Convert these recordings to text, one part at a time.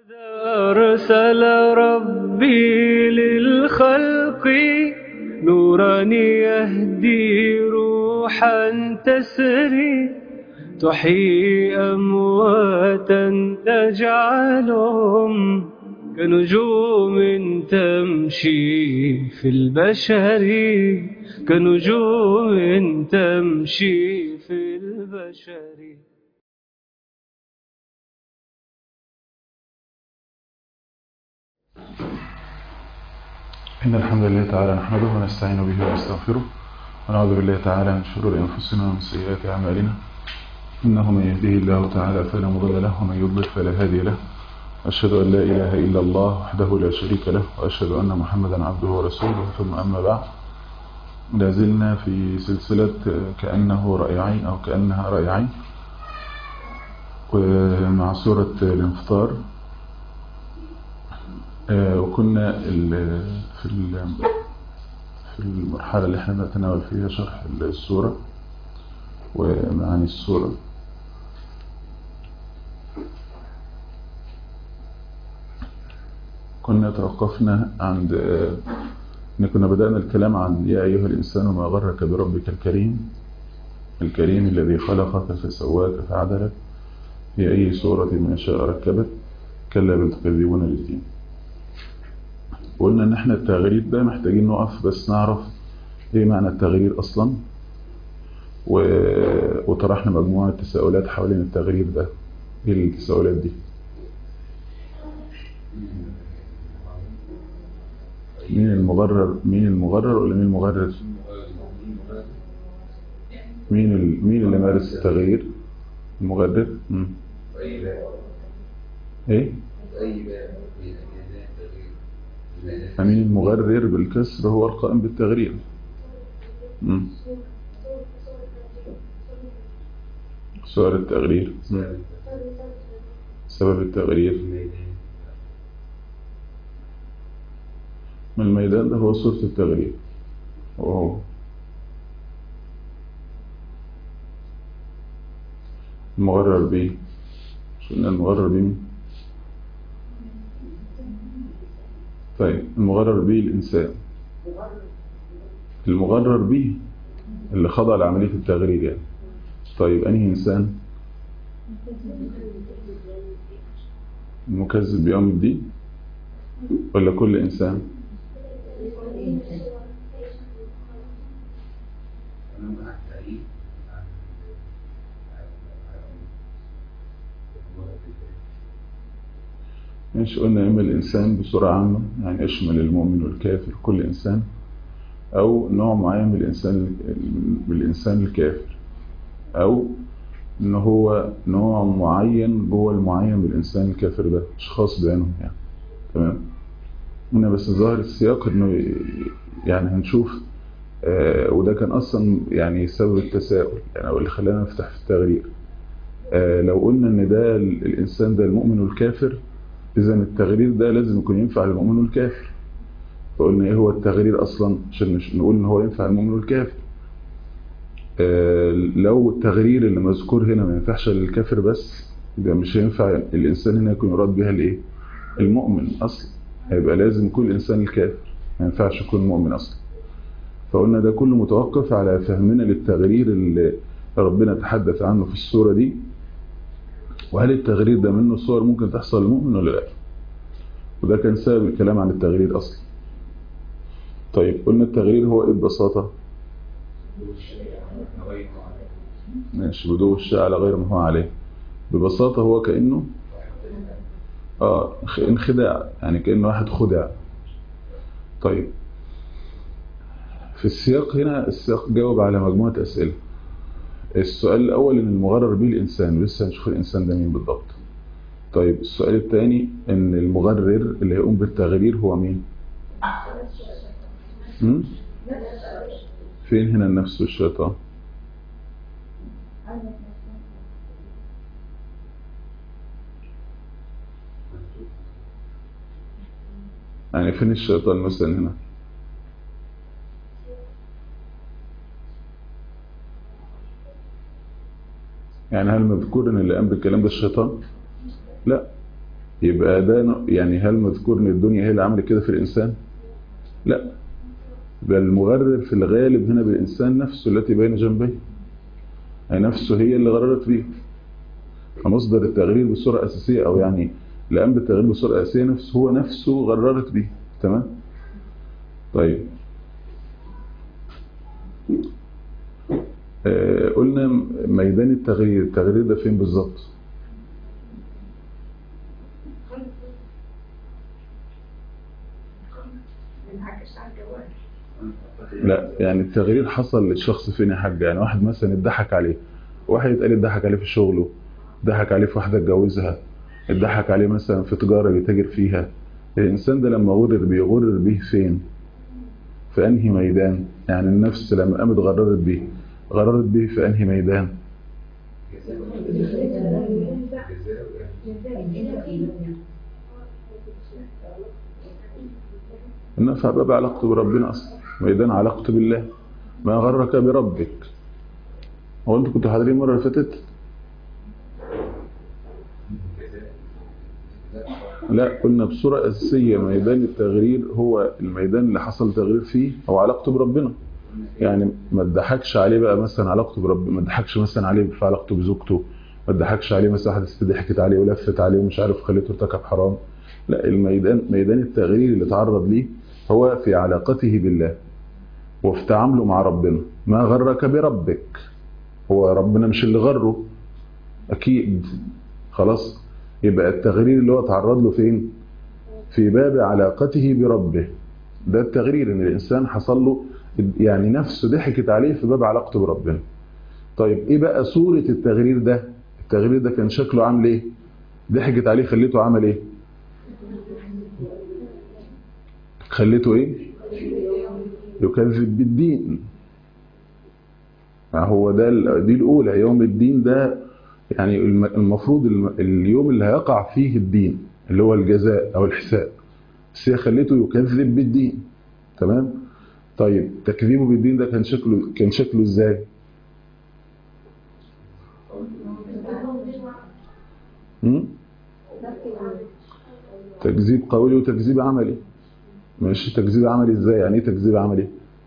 أرسل ربي للخلق نورا يهدي روحا تسري تحيي أمواتا تجعلهم كنجوم تمشي في البشر كنجوم تمشي في البشر إن الحمد لله تعالى نحمده ونستعين به ونستغفره ونعوذ بالله تعالى من شرور أنفسنا ومن سيئات أعمالنا إنه من يهده الله تعالى فلا مضل له ومن يضلل فلا هادي له أشهد أن لا إله إلا الله وحده لا شريك له وأشهد أن محمدا عبده ورسوله ثم أما بعد لازلنا في سلسلة كأنه رائعين أو كأنها رائعين مع سورة الانفطار وكنا في في المرحلة اللي احنا نتناول فيها شرح السورة ومعاني السورة كنا توقفنا عند ان كنا بدأنا الكلام عن يا أيها الإنسان ما غرك بربك الكريم الكريم الذي خلقك فسواك فعدلك في أي صورة ما شاء ركبك كلا بل تكذبون الدين قلنا ان احنا التغريد ده محتاجين نقف بس نعرف ايه معنى التغريد اصلا و... وطرحنا مجموعة تساؤلات حوالين التغريد ده ايه التساؤلات دي مين المغرر مين المغرر ولا مين المغرر مين ال... مين اللي مارس التغيير المغرر مم. ايه أمين المغرر بالكسر هو القائم بالتغرير مم. سؤال التغرير مم. سبب التغرير من الميدان ده هو صورة التغرير وهو المغرر به شو المغرر به طيب المغرر به الإنسان المغرر به اللي خضع لعملية التغرير يعني طيب أنهي إنسان المكذب بيوم الدين ولا كل إنسان مش قلنا إما الإنسان بصورة عامة يعني يشمل المؤمن والكافر كل إنسان أو نوع معين من الإنسان من الإنسان الكافر أو إن هو نوع معين جوه المعين من الإنسان الكافر ده مش خاص بينهم يعني تمام هنا بس ظاهر السياق إنه يعني هنشوف آه وده كان أصلا يعني سبب التساؤل يعني أو اللي خلانا نفتح في التغرير آه لو قلنا إن ده الإنسان ده المؤمن والكافر إذا التغرير ده لازم يكون ينفع للمؤمن والكافر فقلنا إيه هو التغرير أصلا عشان نقول إن هو ينفع للمؤمن والكافر آه لو التغرير اللي مذكور هنا ما ينفعش للكافر بس يبقى مش هينفع الإنسان هنا يكون يراد بها الإيه المؤمن أصلا هيبقى لازم كل إنسان الكافر ما ينفعش يكون مؤمن أصلا فقلنا ده كله متوقف على فهمنا للتغرير اللي ربنا تحدث عنه في السورة دي وهل التغرير ده منه صور ممكن تحصل للمؤمن ولا لا وده كان سبب الكلام عن التغرير أصلا طيب قلنا التغرير هو ايه ببساطة ماشي بدو الشيء على غير ما هو عليه ببساطة هو كأنه اه انخداع يعني كأنه واحد خدع طيب في السياق هنا السياق جاوب على مجموعة أسئلة السؤال الأول إن المغرر به الإنسان ولسه هنشوف الإنسان ده مين بالضبط طيب السؤال الثاني إن المغرر اللي هيقوم بالتغرير هو مين هم؟ فين هنا النفس والشيطان يعني فين الشيطان مثلا هنا يعني هل مذكور ان اللي قام بالكلام ده الشيطان لا يبقى ده ن- يعني هل مذكور ان الدنيا هي اللي عملت كده في الانسان لا بل المغرر في الغالب هنا بالانسان نفسه التي بين جنبيه هي نفسه هي اللي غررت بيه فمصدر التغرير بصورة أساسية أو يعني الأمر بالتغرير بصورة أساسية نفسه هو نفسه غررت بيه تمام طيب آه قلنا ميدان التغيير التغيير ده فين بالظبط بنعكس على الجوال لا يعني التغيير حصل للشخص فين يا حاج يعني واحد مثلا اتضحك عليه واحد اتقال اتضحك عليه في شغله اتضحك عليه في واحدة اتجوزها اتضحك عليه مثلا في تجارة بيتاجر فيها الإنسان ده لما غرر بيغرر بيه فين في أنهي ميدان يعني النفس لما قامت غررت بيه غررت بيه في أنهي ميدان النفع باب علاقته بربنا أصلا ميدان علاقته بالله ما غرك بربك هو انتوا كنتوا حاضرين المرة اللي فاتت لا قلنا بصورة أساسية ميدان التغرير هو الميدان اللي حصل تغرير فيه هو علاقته بربنا يعني ما تضحكش عليه بقى مثلا علاقته بربنا ما تضحكش مثلا عليه في علاقته بزوجته ما تضحكش عليه مثلا واحدة ست ضحكت عليه ولفت عليه ومش عارف خليته ارتكب حرام لا الميدان ميدان التغرير اللي تعرض ليه هو في علاقته بالله وفي تعامله مع ربنا ما غرك بربك هو ربنا مش اللي غره أكيد خلاص يبقى التغرير اللي هو تعرض له فين في باب علاقته بربه ده التغرير ان الانسان حصل له يعني نفسه ضحكت عليه في باب علاقته بربنا طيب ايه بقى صورة التغرير ده التغرير ده كان شكله عامل ايه ضحكت عليه خليته عمل ايه خليته ايه يكذب بالدين هو ده ال- دي الاولى يوم الدين ده يعني الم- المفروض الم- اليوم اللي هيقع فيه الدين اللي هو الجزاء او الحساب بس هي خليته يكذب بالدين تمام طيب تكذيبه بالدين ده كان شكله كان شكله ازاي هم؟ تكذيب قولي وتكذيب عملي ماشي تكذيب عملي ازاي يعني ايه تكذيب عملي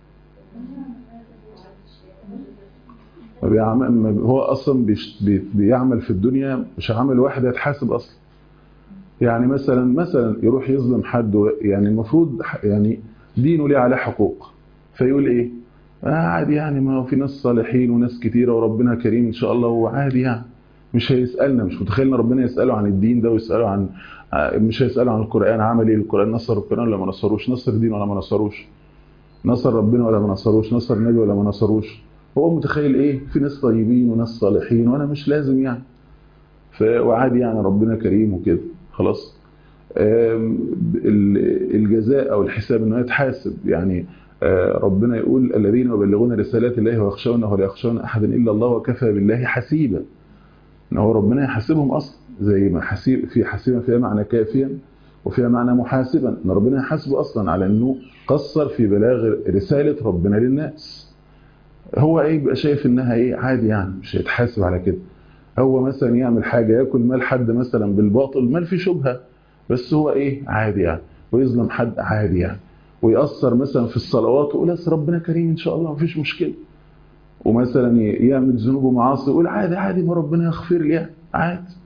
ما بيعمل ما بي- هو اصلا بيش- بي- بيعمل في الدنيا مش عمل واحد هيتحاسب اصلا يعني مثلا مثلا يروح يظلم حد و- يعني المفروض ح- يعني دينه ليه عليه حقوق فيقول ايه آه عادي يعني ما هو في ناس صالحين وناس كتيرة وربنا كريم ان شاء الله وعادي يعني مش هيسألنا مش متخيل ان ربنا يسأله عن الدين ده ويسأله عن آه، مش هيسأله عن القرآن عمل ايه القرآن نصر القرآن ولا ما نصروش نصر دين ولا ما نصروش نصر ربنا ولا ما نصروش نصر النبي ولا ما نصروش هو متخيل ايه في ناس طيبين وناس صالحين وانا مش لازم يعني ف وعادي يعني ربنا كريم وكده خلاص آم، ال- الجزاء او الحساب انه يتحاسب يعني آه، ربنا يقول الذين يبلغون رسالات الله ويخشونه ولا يخشون احدا الا الله وكفى بالله حسيبا ان هو ربنا يحاسبهم اصلا زي ما حسيب في حسيبا فيها معنى كافيا وفيها معنى محاسبا ان ربنا يحاسبه اصلا على انه قصر في بلاغ رساله ربنا للناس هو ايه يبقى شايف انها ايه عادي يعني مش هيتحاسب على كده هو مثلا يعمل حاجه ياكل مال حد مثلا بالباطل مال فيه شبهه بس هو ايه عادي يعني ويظلم حد عادي يعني ويأثر مثلا في الصلوات ويقول أصل ربنا كريم ان شاء الله مفيش مشكله ومثلا ي- يعمل ذنوب ومعاصي يقول عادي عادي ما ربنا يغفر لي يعني عادي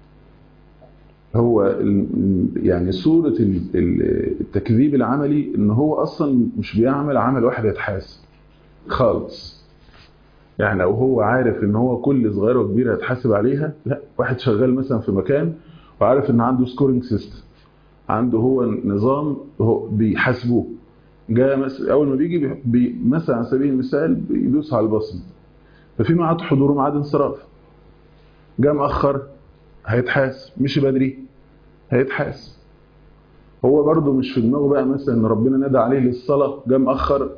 هو ال- يعني صورة ال- ال- التكذيب العملي ان هو اصلا مش بيعمل عمل واحد يتحاسب خالص يعني لو هو عارف ان هو كل صغيره وكبيره هيتحاسب عليها لا واحد شغال مثلا في مكان وعارف ان عنده سكورينج سيستم عنده هو نظام هو بيحاسبوه جاء مثلا اول ما بيجي بي- بي مثلا على سبيل المثال بيدوس على البصمه ففي ميعاد حضور وميعاد انصراف جاء مأخر هيتحاسب مشي بدري هيتحاسب هو برضه مش في دماغه بقى مثلا ان ربنا نادى عليه للصلاه جاء مأخر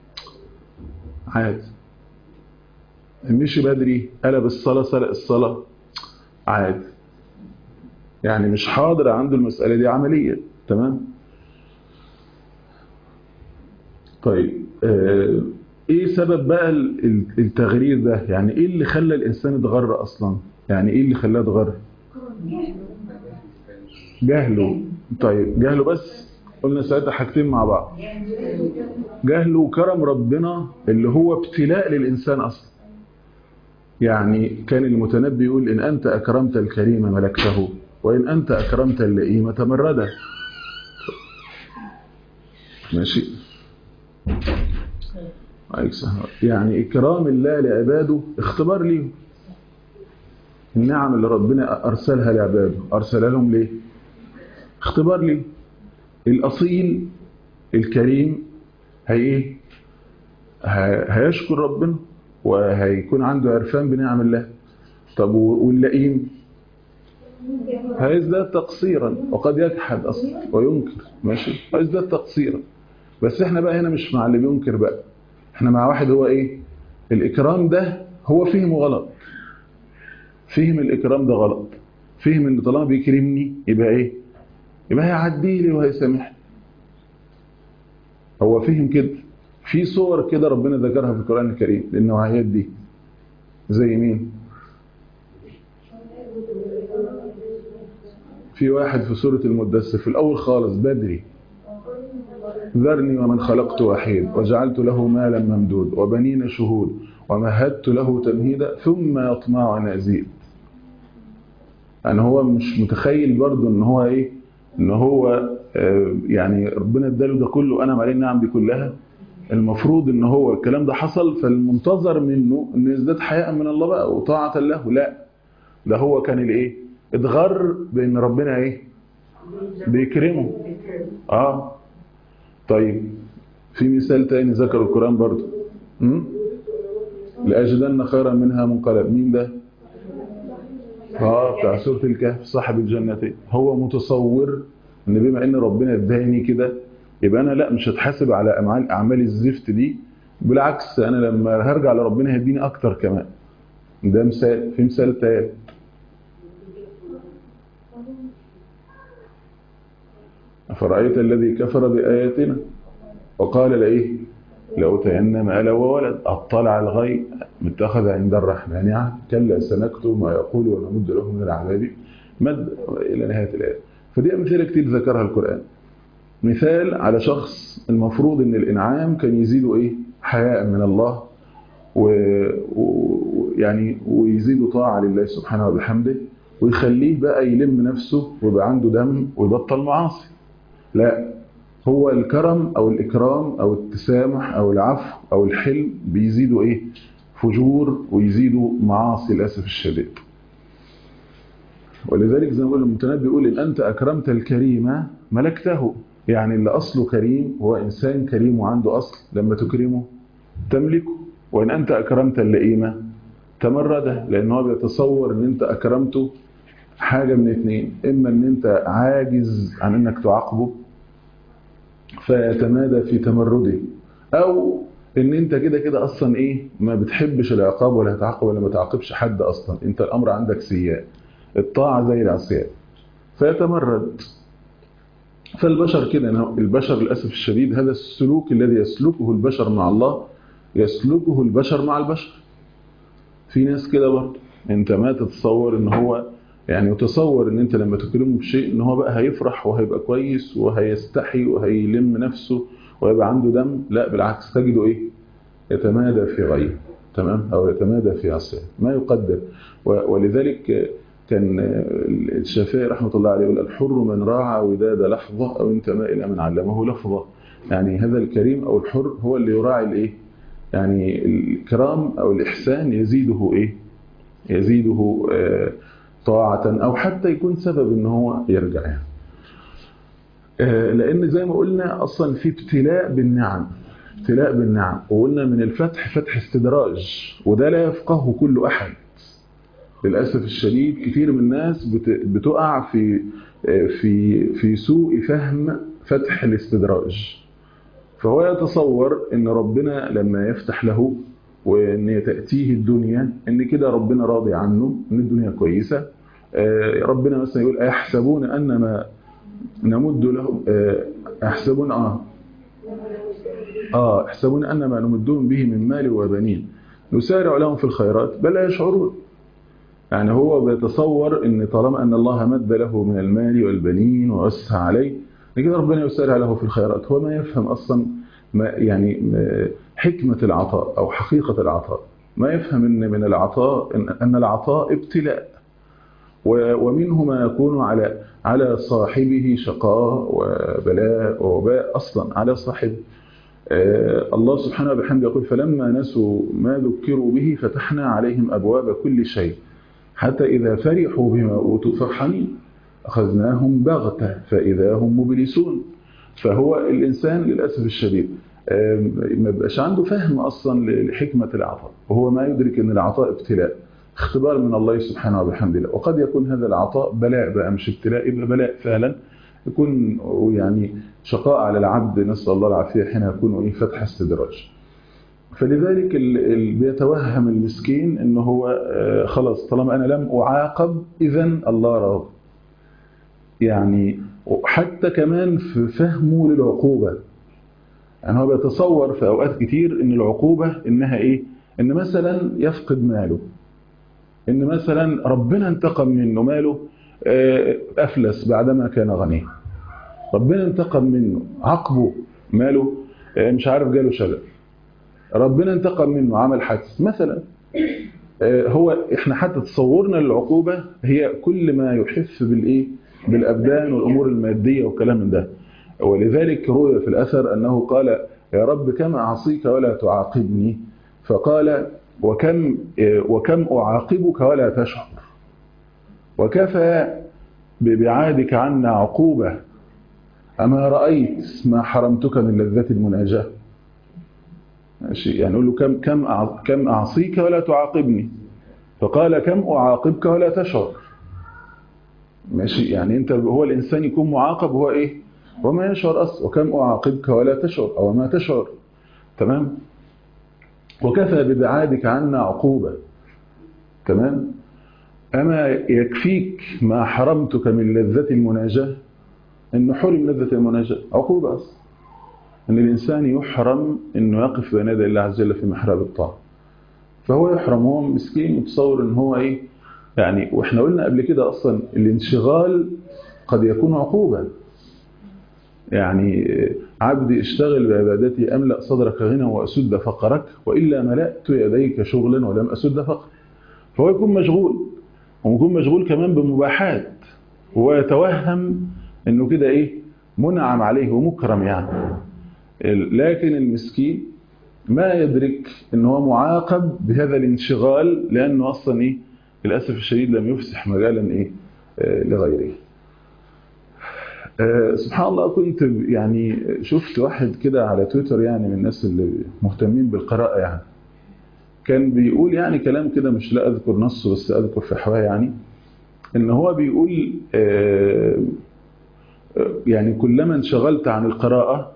عادي مشي بدري قلب الصلاة سرق الصلاة عادي يعني مش حاضر عنده المسألة دي عمليا تمام طيب آه ايه سبب بقى ال- ال- التغرير ده يعني ايه اللي خلى الانسان يتغر اصلا يعني ايه اللي خلاه يتغر جهله طيب جهله بس قلنا ساعتها حاجتين مع بعض جهله وكرم ربنا اللي هو ابتلاء للإنسان أصلا يعني كان المتنبي يقول إن أنت أكرمت الكريم ملكته وإن أنت أكرمت اللئيم تمرده ماشي عليك السلام. يعني إكرام الله لعباده اختبار ليهم النعم اللي ربنا أرسلها لعباده أرسلها لهم ليه اختبار ليه الأصيل الكريم هي ايه ه- هيشكر ربنا وهيكون عنده عرفان بنعم الله طب و- واللئيم هيزداد تقصيرا وقد يجحد اصلا وينكر ماشي هيزداد تقصيرا بس احنا بقى هنا مش مع اللي بينكر بقى احنا مع واحد هو ايه الاكرام ده هو فهمه غلط فهم الاكرام ده غلط فهم ان طالما بيكرمني يبقى ايه يبقى هيعدي لي وهيسامحني هو فهم كده في صور كده ربنا ذكرها في القرآن الكريم للنوعيات دي زي مين في واحد في سورة المدثر في الأول خالص بدري ذرني ومن خلقت وحيد وجعلت له مالا ممدود وبنين شهود ومهدت له تمهيدا ثم يطمع أن أزيد يعني هو مش متخيل برضه ان هو ايه ان هو آه، يعني ربنا اداله ده كله انا عليه النعم دي كلها المفروض ان هو الكلام ده حصل فالمنتظر منه انه يزداد حياء من الله بقى وطاعة له لا ده هو كان الايه اتغر بان ربنا ايه بيكرمه اه طيب في مثال تاني ذكر القرآن برضه م? لأجدن خيرا منها منقلب مين ده اه بتاع سورة الكهف صاحب الجنتين هو متصور ان بما ان ربنا اداني كده يبقى انا لا مش هتحاسب على اعمال اعمال الزفت دي بالعكس انا لما هرجع لربنا هيديني اكتر كمان ده مثال في مثال تاني أفرأيت الذي كفر بآياتنا وقال لإيه لأوتين مالا وولد أطلع الغيب متخذ عند الرحمن عهد كلا سنكتب ما يقول ونمد له من العذاب مد إلى نهاية الآية فدي أمثلة كتير ذكرها القرآن مثال على شخص المفروض ان الانعام كان يزيده ايه حياء من الله ويعني ويزيده طاعة لله سبحانه وبحمده ويخليه بقى يلم نفسه ويبقى عنده دم ويبطل معاصي لا هو الكرم او الاكرام او التسامح او العفو او الحلم بيزيدوا ايه فجور ويزيدوا معاصي للاسف الشديد ولذلك زي ما بقول المتنبي بيقول ان انت اكرمت الكريم ملكته يعني اللي اصله كريم هو انسان كريم وعنده اصل لما تكرمه تملكه وان انت اكرمت اللئيمه تمرده لان هو بيتصور ان انت اكرمته حاجه من اتنين اما ان انت عاجز عن انك تعاقبه فيتمادى في تمرده او ان انت كده كده اصلا ايه ما بتحبش العقاب ولا تعاقب ولا ما تعاقبش حد اصلا انت الامر عندك سيئات الطاعه زي العصيان فيتمرد فالبشر كده البشر للاسف الشديد هذا السلوك الذي يسلكه البشر مع الله يسلكه البشر مع البشر في ناس كده برضه انت ما تتصور ان هو يعني وتصور ان انت لما تكرمه بشيء ان هو بقى هيفرح وهيبقى كويس وهيستحي وهيلم نفسه ويبقى عنده دم لا بالعكس تجده ايه يتمادى في غيه تمام او يتمادى في عصيه ما يقدر ولذلك كان الشافعي رحمه الله عليه يقول الحر من راعى وداد لحظه او انتمى الى من علمه لفظه يعني هذا الكريم او الحر هو اللي يراعي الايه يعني الكرام او الاحسان يزيده ايه يزيده آه طاعة أو حتى يكون سبب إن هو يرجع يعني. لأن زي ما قلنا أصلا في ابتلاء بالنعم ابتلاء بالنعم وقلنا من الفتح فتح استدراج وده لا يفقهه كل أحد للأسف الشديد كثير من الناس بتقع في في في سوء فهم فتح الاستدراج فهو يتصور ان ربنا لما يفتح له وان تأتيه الدنيا ان كده ربنا راضي عنه ان الدنيا كويسة ربنا مثلا يقول أيحسبون أن ما نمد لهم أحسبون آه آه يحسبون أن ما نمدهم به من مال وبنين نسارع لهم في الخيرات بل لا يشعرون يعني هو بيتصور ان طالما ان الله مد له من المال والبنين ووسع عليه كده ربنا يسارع له في الخيرات هو ما يفهم اصلا ما يعني حكمة العطاء او حقيقة العطاء ما يفهم ان من العطاء ان, أن العطاء ابتلاء ومنه ما يكون على على صاحبه شقاء وبلاء ووباء اصلا على صاحبه الله سبحانه وبحمده يقول فلما نسوا ما ذكروا به فتحنا عليهم ابواب كل شيء حتى إذا فرحوا بما أوتوا فرحانين أخذناهم بغتة فإذا هم مبلسون فهو الإنسان للأسف الشديد ما بقاش عنده فهم أصلا لحكمة العطاء وهو ما يدرك أن العطاء ابتلاء اختبار من الله سبحانه وبحمده وقد يكون هذا العطاء بلاء بقى مش ابتلاء يبقى بلاء فعلا يكون يعني شقاء على العبد نسأل الله العافية حين يكون فتح استدراج فلذلك اللي بيتوهم المسكين ان هو خلاص طالما انا لم اعاقب اذا الله راضي يعني حتى كمان في فهمه للعقوبة يعني هو بيتصور في اوقات كتير ان العقوبة انها ايه ان مثلا يفقد ماله ان مثلا ربنا انتقم منه ماله افلس بعدما كان غنيا ربنا انتقم منه عقبه ماله مش عارف جاله شلل ربنا انتقم منه عمل حادث مثلا هو احنا حتى تصورنا للعقوبة هي كل ما يحف بالايه بالابدان والامور المادية والكلام من ده ولذلك روي في الاثر انه قال يا رب كم اعصيك ولا تعاقبني فقال وكم وكم اعاقبك ولا تشعر وكفى ببعادك عنا عقوبة اما رايت ما حرمتك من لذة المناجاه ماشي يعني يقول له كم كم كم اعصيك ولا تعاقبني فقال كم اعاقبك ولا تشعر ماشي يعني انت هو الانسان يكون معاقب هو ايه وما يشعر اصلا وكم اعاقبك ولا تشعر او ما تشعر تمام وكفى ببعادك عنا عقوبة تمام اما يكفيك ما حرمتك من لذة المناجاة انه حرم لذة المناجاة عقوبة اصلا ان الانسان يحرم انه يقف بين يدي الله عز وجل في محراب الطاعه فهو يحرم هو مسكين متصور ان هو ايه يعني واحنا قلنا قبل كده اصلا الانشغال قد يكون عقوبه يعني عبدي اشتغل بعبادتي املا صدرك غنى واسد فقرك والا ملأت يديك شغلا ولم اسد فقرك فهو يكون مشغول ويكون مشغول كمان بمباحات وهو يتوهم انه كده ايه منعم عليه ومكرم يعني لكن المسكين ما يدرك ان هو معاقب بهذا الانشغال لانه اصلا ايه للاسف الشديد لم يفسح مجالا ايه آه لغيره آه سبحان الله كنت يعني شفت واحد كده على تويتر يعني من الناس اللي مهتمين بالقراءة يعني كان بيقول يعني كلام كده مش لا اذكر نصه بس اذكر في حواه يعني ان هو بيقول آه يعني كلما انشغلت عن القراءة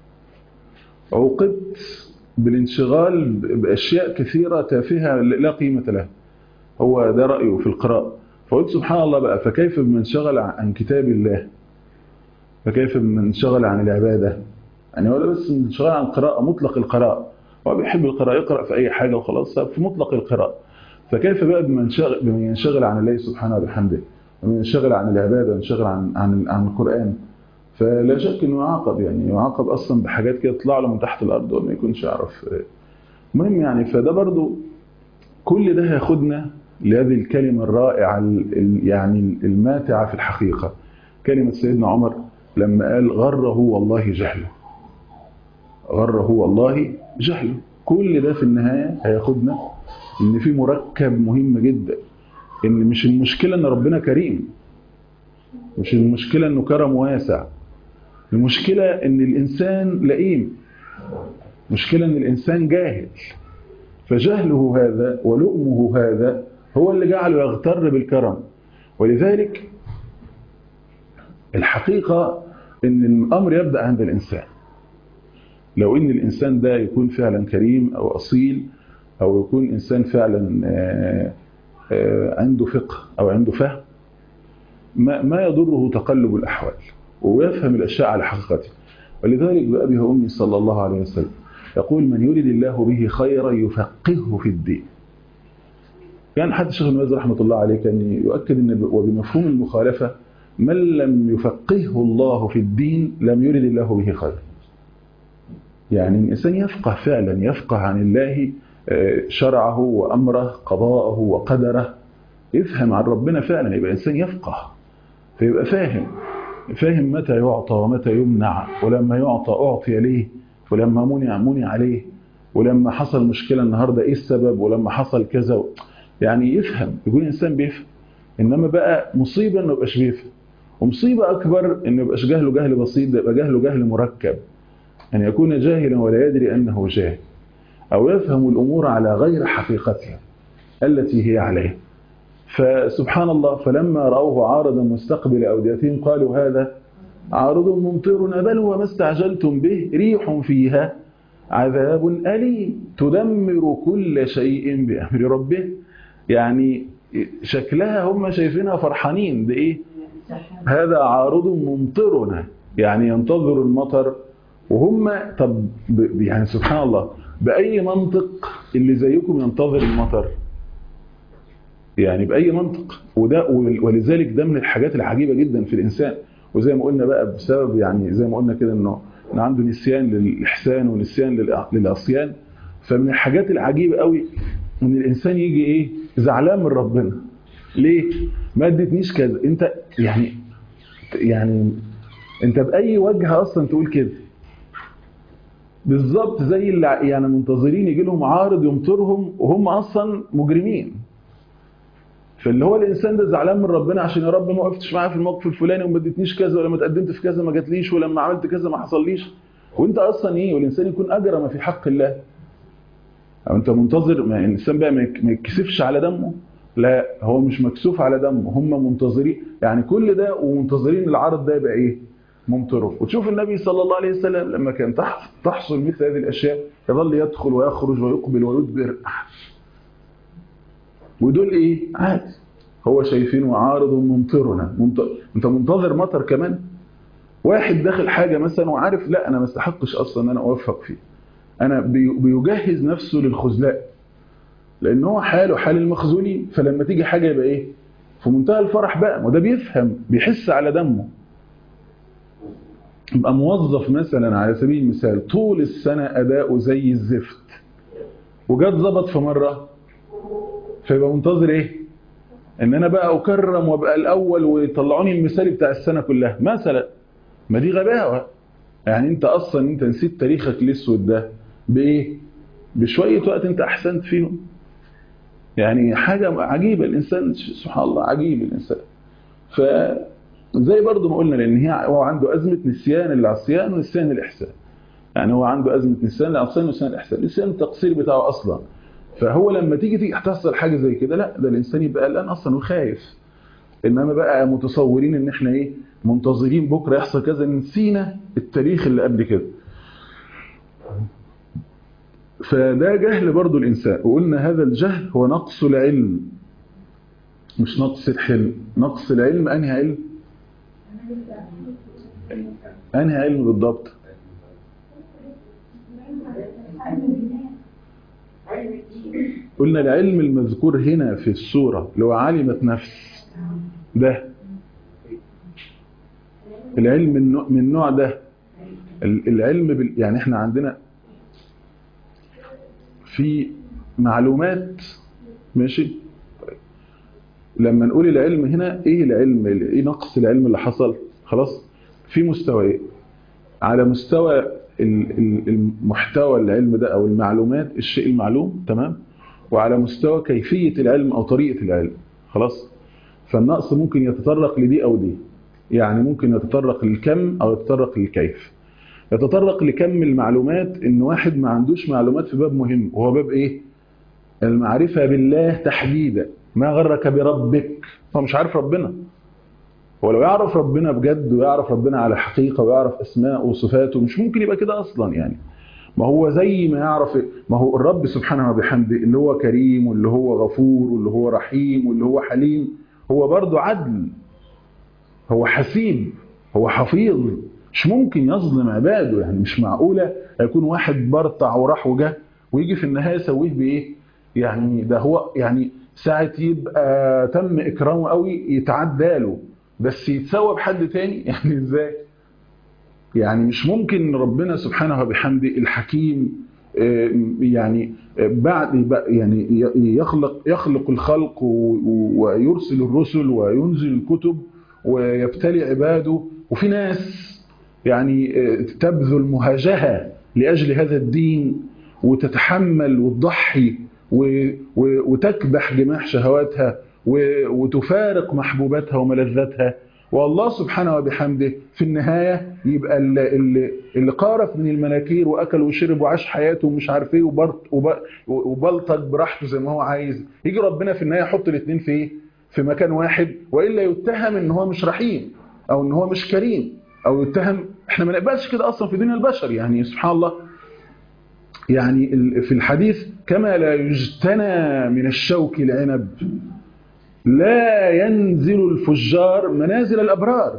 عوقبت بالانشغال بأشياء كثيرة تافهة لا قيمة لها هو ده رأيه في القراءة فقلت سبحان الله بقى فكيف بمن شغل عن كتاب الله فكيف بمن شغل عن العبادة يعني هو بس من شغل عن القراءة مطلق القراءة هو بيحب القراءة يقرأ في أي حاجة وخلاص في مطلق القراءة فكيف بقى بمن شغل بمن ينشغل عن الله سبحانه وبحمده ومن ينشغل عن العبادة وينشغل عن عن عن القرآن فلا شك انه يعاقب يعني يعاقب اصلا بحاجات كده تطلع له من تحت الارض وما يكونش يعرف المهم يعني فده برضو كل ده هياخدنا لهذه الكلمة الرائعة يعني الماتعة في الحقيقة كلمة سيدنا عمر لما قال غره والله جهله غره والله جهله كل ده في النهاية هياخدنا ان في مركب مهم جدا ان مش المشكلة ان ربنا كريم مش المشكلة انه كرم واسع المشكلة ان الانسان لئيم مشكلة ان الانسان جاهل فجهله هذا ولؤمه هذا هو اللي جعله يغتر بالكرم ولذلك الحقيقة ان الامر يبدأ عند الانسان لو ان الانسان ده يكون فعلا كريم او اصيل او يكون انسان فعلا عنده فقه او عنده فهم ما, ما يضره تقلب الاحوال ويفهم الاشياء على حقيقتها ولذلك بأبي وأمي صلى الله عليه وسلم يقول من يريد الله به خيرا يفقهه في الدين يعني حتى الشيخ ابن باز رحمه الله عليه كان يؤكد ان وبمفهوم المخالفه من لم يفقهه الله في الدين لم يرد الله به خير يعني الانسان يفقه فعلا يفقه عن الله شرعه وامره قضاءه وقدره يفهم عن ربنا فعلا يبقى انسان يفقه فيبقى فاهم فاهم متى يعطى ومتى يمنع ولما يعطى اعطي ليه ولما منع منع عليه ولما حصل مشكله النهارده ايه السبب ولما حصل كذا يعني يفهم يكون انسان بيفهم انما بقى مصيبه انه يبقاش بيفهم ومصيبه اكبر انه يبقاش جهله جهل بسيط ده يبقى جهله جهل مركب ان يكون جاهلا ولا يدري انه جاهل او يفهم الامور على غير حقيقتها التي هي عليها فسبحان الله فلما راوه عارضا مستقبل اوديتهم قالوا هذا عارض ممطرنا بل هو ما استعجلتم به ريح فيها عذاب أليم تدمر كل شيء بأمر ربه يعني شكلها هم شايفينها فرحانين بإيه هذا عارض ممطرنا يعني ينتظر المطر وهم طب يعني سبحان الله بأي منطق اللي زيكم ينتظر المطر يعني بأي منطق وده ولذلك ده من الحاجات العجيبة جدا في الإنسان وزي ما قلنا بقى بسبب يعني زي ما قلنا كده انه ان عنده نسيان للإحسان ونسيان للعصيان فمن الحاجات العجيبة قوي ان الإنسان يجي ايه زعلان من ربنا ليه ما ادتنيش كذا انت يعني يعني انت بأي وجه اصلا تقول كده بالظبط زي اللي يعني منتظرين يجي لهم عارض يمطرهم وهم اصلا مجرمين فاللي هو الانسان ده زعلان من ربنا عشان يا رب ما وقفتش معايا في الموقف الفلاني وما اديتنيش كذا ولما اتقدمت في كذا ما جاتليش ولما عملت كذا ما حصليش وانت اصلا ايه والانسان يكون اجرم في حق الله او انت منتظر ما الانسان بقى ما يتكسفش على دمه لا هو مش مكسوف على دمه هم منتظرين يعني كل ده ومنتظرين العرض ده يبقى ايه ممطره وتشوف النبي صلى الله عليه وسلم لما كان تحصل مثل هذه الاشياء يظل يدخل ويخرج ويقبل ويدبر ودول ايه عادي هو شايفينه عارض ممطرنا منطر. انت منتظر مطر كمان واحد داخل حاجة مثلا وعارف لا انا ما استحقش اصلا ان انا اوفق فيه انا بيجهز نفسه للخذلاء لان هو حاله حال المخذولين فلما تيجي حاجة يبقى ايه في منتهى الفرح بقى وده بيفهم بيحس على دمه يبقى موظف مثلا على سبيل المثال طول السنة اداؤه زي الزفت وجات ظبط في مرة فيبقى منتظر ايه ان انا بقى اكرم وابقى الاول ويطلعوني المثالي بتاع السنه كلها مثلا ما دي غباوه يعني انت اصلا انت نسيت تاريخك الاسود ده بايه بشويه وقت انت احسنت فيهم يعني حاجه عجيبه الانسان سبحان الله عجيب الانسان ف زي برضه ما قلنا لان هي هو عنده ازمه نسيان العصيان ونسيان الاحسان يعني هو عنده ازمه نسيان العصيان ونسيان الاحسان نسيان التقصير بتاعه اصلا فهو لما تيجي تيجي تحصل حاجه زي كده لا ده الانسان يبقى قلقان اصلا وخايف انما بقى متصورين ان احنا ايه منتظرين بكره يحصل كذا نسينا التاريخ اللي قبل كده فده جهل برضو الانسان وقلنا هذا الجهل هو نقص العلم مش نقص الحلم نقص العلم انهي علم انهي علم بالضبط قلنا العلم المذكور هنا في السورة لو علمت نفس ده العلم من النوع ده العلم بال يعني احنا عندنا في معلومات ماشي لما نقول العلم هنا ايه العلم ايه نقص العلم اللي حصل خلاص في مستويين على مستوى المحتوى العلم ده او المعلومات الشيء المعلوم تمام وعلى مستوى كيفية العلم او طريقة العلم خلاص فالنقص ممكن يتطرق لدي او دي يعني ممكن يتطرق للكم او يتطرق للكيف يتطرق لكم المعلومات ان واحد ما عندوش معلومات في باب مهم وهو باب ايه المعرفة بالله تحديدا ما غرك بربك هو مش عارف ربنا هو لو يعرف ربنا بجد ويعرف ربنا على حقيقة ويعرف أسماءه وصفاته مش ممكن يبقى كده أصلا يعني ما هو زي ما يعرف ما هو الرب سبحانه وبحمده اللي هو كريم واللي هو غفور واللي هو رحيم واللي هو حليم هو برضه عدل هو حسيب هو حفيظ مش ممكن يظلم عباده يعني مش معقولة يكون واحد برطع وراح وجه ويجي في النهاية يسويه بإيه يعني ده هو يعني ساعة يبقى تم إكرامه قوي يتعدى له بس يتسوى بحد تاني يعني إزاي يعني مش ممكن ربنا سبحانه وبحمده الحكيم آه، يعني آه، بعد يبقى- يعني ي- يخلق يخلق الخلق و- و- ويرسل الرسل وينزل الكتب ويبتلي عباده وفي ناس يعني آه، تبذل مهاجهة لأجل هذا الدين وتتحمل وتضحي و- و- وتكبح جماح شهواتها و- وتفارق محبوباتها وملذاتها والله سبحانه وبحمده في النهاية يبقى اللي, اللي, اللي قارف من المناكير وأكل وشرب وعاش حياته ومش عارف ايه وبرط وب- وبلطج براحته زي ما هو عايز يجي ربنا في النهاية يحط الاثنين في ايه؟ في مكان واحد وإلا يتهم ان هو مش رحيم أو ان هو مش كريم أو يتهم احنا ما نقبلش كده أصلا في دنيا البشر يعني سبحان الله يعني ال- في الحديث كما لا يجتنى من الشوك العنب لا ينزل الفجار منازل الأبرار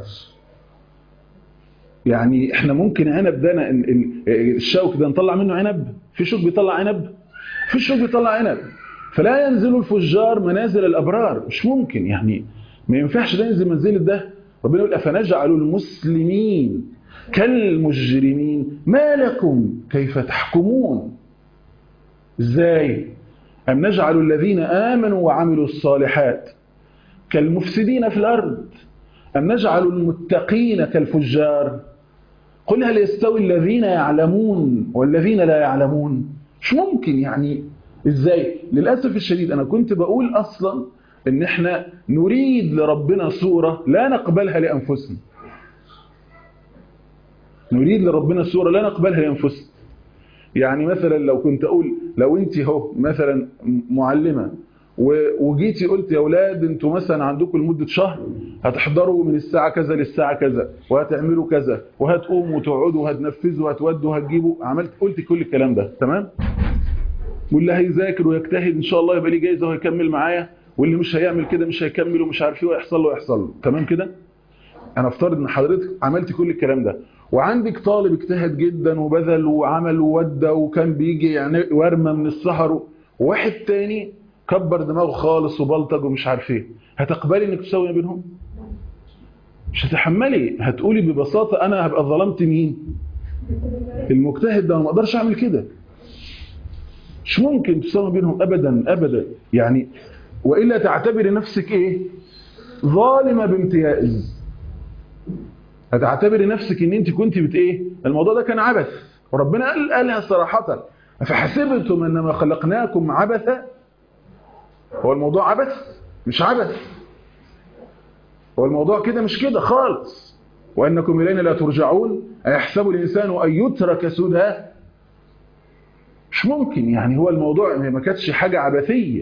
يعني احنا ممكن عنب ده ن- ال- ال- الشوك ده نطلع منه عنب في شوك بيطلع عنب في شوك بيطلع عنب فلا ينزل الفجار منازل الأبرار مش ممكن يعني ما ينفعش ده ينزل منزل ده ربنا يقول أفنجعل المسلمين كالمجرمين ما لكم كيف تحكمون ازاي أم نجعل الذين آمنوا وعملوا الصالحات كالمفسدين في الأرض أم نجعل المتقين كالفجار قل هل يستوي الذين يعلمون والذين لا يعلمون مش ممكن يعني ازاي للأسف الشديد أنا كنت بقول أصلا ان احنا نريد لربنا صورة لا نقبلها لأنفسنا نريد لربنا صورة لا نقبلها لأنفسنا يعني مثلا لو كنت أقول لو أنت هو مثلا معلمة و- وجيتي قلت يا أولاد أنتوا مثلا عندكم لمدة شهر هتحضروا من الساعة كذا للساعة كذا وهتعملوا كذا وهتقوموا وتقعدوا وهتنفذوا وهتودوا وهتجيبوا عملت قلت كل الكلام ده تمام واللي هيذاكر ويجتهد ان شاء الله يبقى ليه جايزه وهيكمل معايا واللي مش هيعمل كده مش هيكمل ومش عارف ايه ويحصل له يحصل له تمام كده انا افترض ان حضرتك عملت كل الكلام ده وعندك طالب اجتهد جدا وبذل وعمل وودى وكان بيجي يعني ورمه من السهر وواحد تاني كبر دماغه خالص وبلطج ومش عارف ايه هتقبلي انك تساوي ما بينهم مش هتحملي هتقولي ببساطه انا هبقى ظلمت مين المجتهد ده أنا ما اقدرش اعمل كده مش ممكن تساوي بينهم ابدا ابدا يعني والا تعتبري نفسك ايه ظالمه بامتياز هتعتبري نفسك ان انت كنت بت ايه الموضوع ده كان عبث وربنا قال قالها صراحه فحسبتم انما خلقناكم عبثا هو الموضوع عبث مش عبث هو الموضوع كده مش كده خالص وانكم الينا لا ترجعون ايحسب الانسان ان يترك سدى مش ممكن يعني هو الموضوع ما كانتش حاجه عبثيه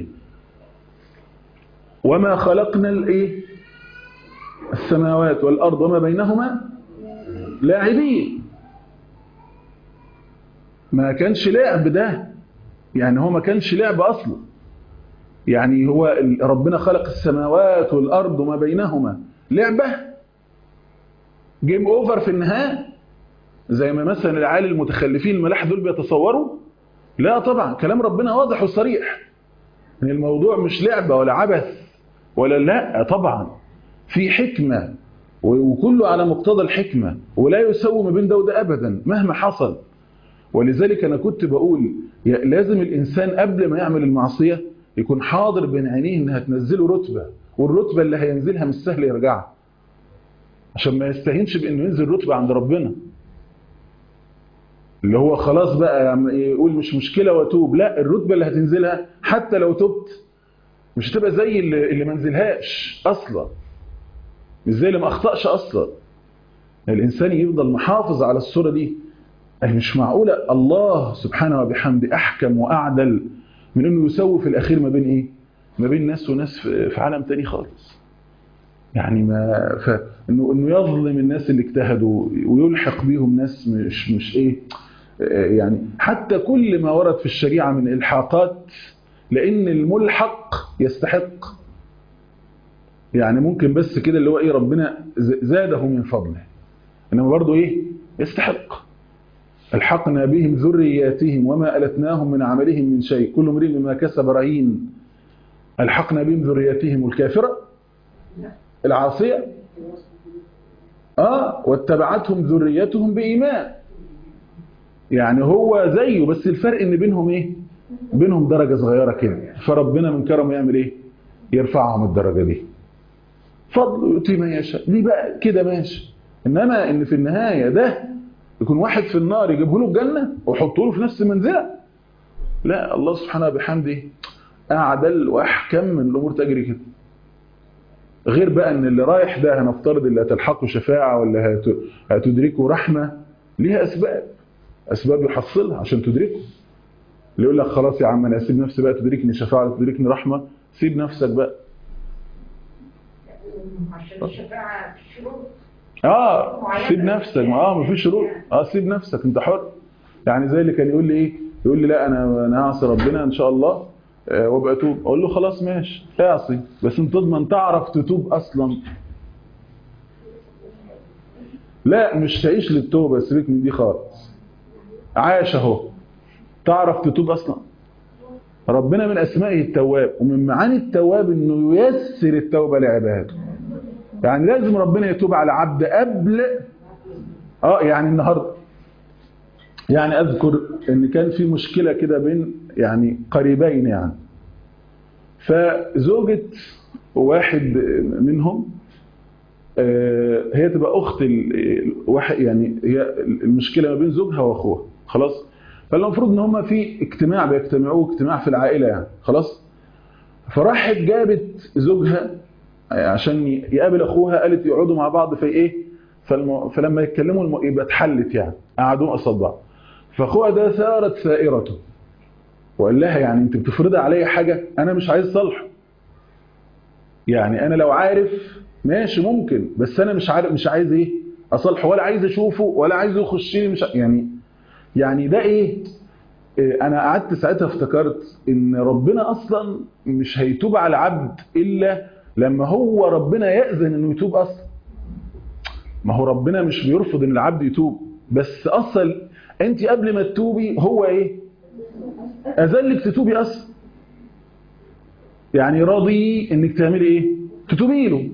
وما خلقنا الايه السماوات والارض وما بينهما لاعبين ما كانش لعب ده يعني هو ما كانش لعب اصلا يعني هو ال- ربنا خلق السماوات والارض وما بينهما لعبه جيم اوفر في النهايه زي ما مثلا العيال المتخلفين الملاح دول بيتصوروا لا طبعا كلام ربنا واضح وصريح ان الموضوع مش لعبه ولا عبث ولا لا طبعا في حكمه و- وكله على مقتضى الحكمه ولا يسوي ما بين ده وده ابدا مهما حصل ولذلك انا كنت بقول يا- لازم الانسان قبل ما يعمل المعصيه يكون حاضر بين عينيه انها تنزله رتبه والرتبه اللي هينزلها مش سهل يرجعها عشان ما يستهينش بانه ينزل رتبه عند ربنا اللي هو خلاص بقى عم يقول مش مشكله واتوب لا الرتبه اللي هتنزلها حتى لو تبت مش هتبقى زي اللي, اللي ما نزلهاش اصلا مش زي اللي ما اخطاش اصلا الانسان يفضل محافظ على الصوره دي أي مش معقوله الله سبحانه وبحمده احكم واعدل من انه يسوي في الاخير ما بين ايه ما بين ناس وناس في في عالم تاني خالص يعني ما ف انه انه يظلم الناس اللي اجتهدوا ويلحق بيهم ناس مش مش ايه آه، يعني حتى كل ما ورد في الشريعه من الحاقات لان الملحق يستحق يعني ممكن بس كده اللي هو ايه ربنا ز- زاده من فضله انما برضه ايه يستحق الحقنا بهم ذرياتهم وما ألتناهم من عملهم من شيء كل امرئ بما كسب رهين الحقنا بهم ذريتهم الكافرة العاصية اه واتبعتهم ذريتهم بإيمان يعني هو زيه بس الفرق ان بينهم ايه بينهم درجة صغيرة كده فربنا من كرمه يعمل ايه يرفعهم الدرجة دي فضل يؤتي من يشاء دي بقى كده ماشي انما ان في النهاية ده يكون واحد في النار يجيبه له الجنة ويحطه له في نفس المنزلة لا الله سبحانه بحمده أعدل وأحكم من الأمور تجري كده غير بقى ان اللي رايح ده هنفترض اللي هتلحقه شفاعة ولا هت- هتدركه رحمة ليها أسباب أسباب يحصلها عشان تدركه اللي يقول لك خلاص يا عم أنا أسيب نفسي بقى تدركني شفاعة ولا تدركني رحمة سيب نفسك بقى عشان الشفاعة في شروط اه سيب نفسك اه مفيش شروط اه سيب نفسك انت حر يعني زي اللي كان يقول لي ايه يقول لي لا انا انا هعصي ربنا ان شاء الله آه، وابقى اتوب اقول له خلاص ماشي اعصي بس انت تضمن تعرف تتوب اصلا لا مش تعيش للتوبه سيبك من دي خالص عايش اهو تعرف تتوب اصلا ربنا من اسمائه التواب ومن معاني التواب انه ييسر التوبه لعباده يعني لازم ربنا يتوب على عبد قبل اه يعني النهارده يعني اذكر ان كان في مشكله كده بين يعني قريبين يعني فزوجة واحد منهم آه، هي تبقى اخت ال- واحد يعني هي المشكله ما بين زوجها واخوها خلاص فالمفروض ان هم في اجتماع بيجتمعوه اجتماع في العائله يعني خلاص فراحت جابت زوجها عشان يقابل اخوها قالت يقعدوا مع بعض في ايه فالم... فلما يتكلموا الم... يبقى اتحلت يعني قعدوا قصاد بعض فاخوها ده ثارت ثائرته وقال لها يعني انت بتفرضي عليا حاجه انا مش عايز صلح يعني انا لو عارف ماشي ممكن بس انا مش عارف مش عايز ايه اصلحه ولا عايز اشوفه ولا عايز يخش لي مش ع- يعني يعني ده ايه إيه، انا قعدت ساعتها افتكرت ان ربنا اصلا مش هيتوب على عبد الا لما هو ربنا يأذن انه يتوب اصلا ما هو ربنا مش بيرفض ان العبد يتوب بس اصلا انت قبل ما تتوبي هو ايه اذن لك تتوبي اصلا يعني راضي انك تعملي ايه تتوبي له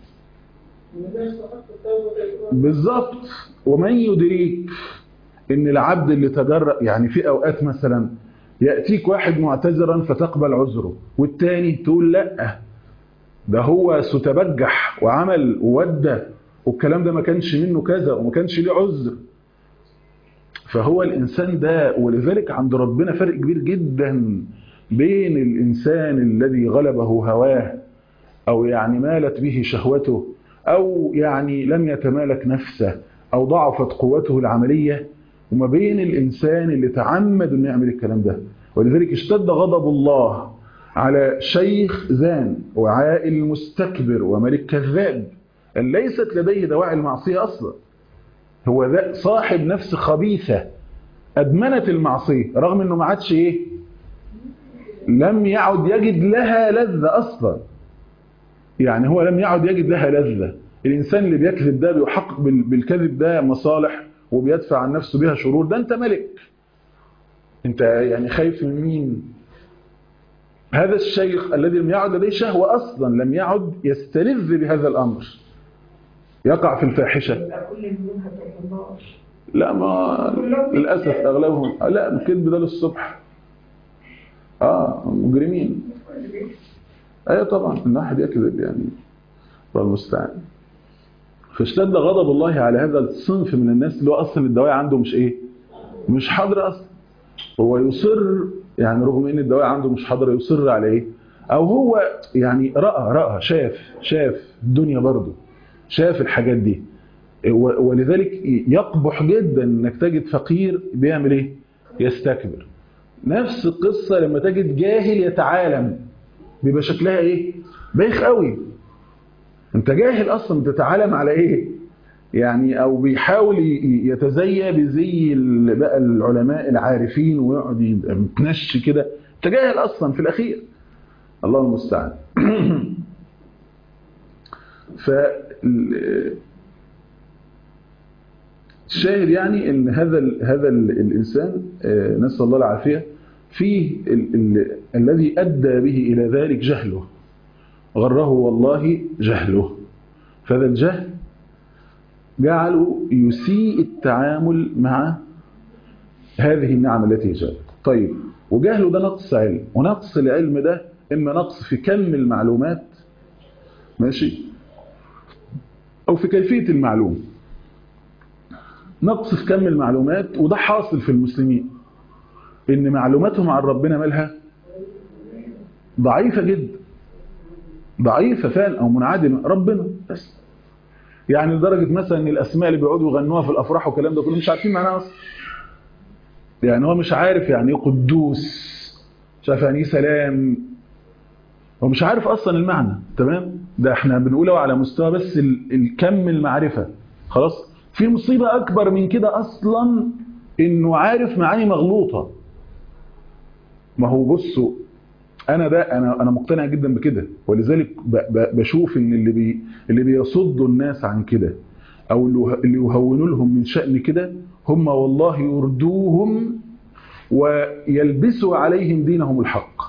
بالظبط ومن يدريك ان العبد اللي تجرأ يعني في اوقات مثلا يأتيك واحد معتذرا فتقبل عذره والتاني تقول لا ده هو ستبجح وعمل وودى والكلام ده ما كانش منه كذا وما كانش ليه عذر فهو الإنسان ده ولذلك عند ربنا فرق كبير جدا بين الإنسان الذي غلبه هواه أو يعني مالت به شهوته أو يعني لم يتمالك نفسه أو ضعفت قوته العملية وما بين الإنسان اللي تعمد أنه يعمل الكلام ده ولذلك اشتد غضب الله على شيخ زان وعائل مستكبر وملك كذاب ليست لديه دواعي المعصية أصلا هو ذا صاحب نفس خبيثة أدمنت المعصية رغم أنه ما عادش إيه لم يعد يجد لها لذة أصلا يعني هو لم يعد يجد لها لذة الإنسان اللي بيكذب ده بيحقق بال- بالكذب ده مصالح وبيدفع عن نفسه بها شرور ده أنت ملك أنت يعني خايف من مين هذا الشيخ الذي لم يعد لديه شهوة أصلا لم يعد يستلذ بهذا الأمر يقع في الفاحشة يبقى كل منهم هتروح النار لا ما للأسف أغلبهم لا الكذب ده للصبح آه مجرمين كل بيت أيوة طبعا إن واحد يكذب يعني الله المستعان فاشتد غضب الله على هذا الصنف من الناس اللي هو أصلا الدواعي عنده مش إيه مش حاضر أصلا هو يصر يعني رغم إن الدواعي عنده مش حاضر يصر على إيه أو هو يعني رأى رأى شاف شاف الدنيا برضه شاف الحاجات دي و- ولذلك يقبح جدا انك تجد فقير بيعمل ايه يستكبر نفس القصة لما تجد جاهل يتعالم بيبقى شكلها ايه بايخ قوي انت جاهل اصلا بتتعالم على ايه يعني او بيحاول ي- يتزيى بزي ال- بقى العلماء العارفين ويقعد يبقى متنشي كده انت جاهل اصلا في الاخير الله المستعان ف الشاهد يعني ان هذا ال هذا ال الانسان آه، نسال الله العافيه فيه ال ال الذي أدى به إلى ذلك جهله غره والله جهله فهذا الجهل جعله يسيء التعامل مع هذه النعم التي جاءت طيب وجهله ده نقص علم ونقص العلم ده إما نقص في كم المعلومات ماشي أو في كيفية المعلوم نقص في كم المعلومات وده حاصل في المسلمين إن معلوماتهم عن ربنا مالها ضعيفة جدا ضعيفة فعلا أو منعدمة ربنا بس يعني لدرجة مثلا ان الأسماء اللي بيقعدوا يغنوها في الأفراح والكلام ده كله مش عارفين معناها أصلا يعني هو مش عارف يعني ايه قدوس مش عارف يعني ايه سلام هو مش عارف أصلا المعنى تمام ده احنا بنقوله على مستوى بس الكم المعرفة خلاص في مصيبة أكبر من كده أصلا إنه عارف معاني مغلوطة ما هو بصوا انا ده انا انا مقتنع جدا بكده ولذلك بشوف ان اللي بي اللي بيصدوا الناس عن كده او اللي يهونوا لهم من شأن كده هم والله يردوهم ويلبسوا عليهم دينهم الحق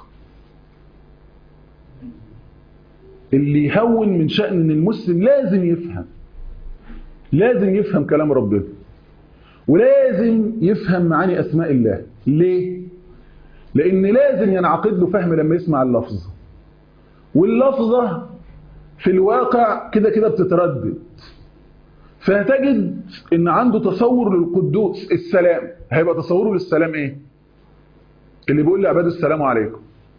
اللي يهون من شأن ان المسلم لازم يفهم لازم يفهم كلام ربنا ولازم يفهم معاني اسماء الله ليه لان لازم ينعقد له فهم لما يسمع اللفظ واللفظة في الواقع كده كده بتتردد فهتجد ان عنده تصور للقدوس السلام هيبقى تصوره للسلام ايه اللي بيقول لعباده السلام عليكم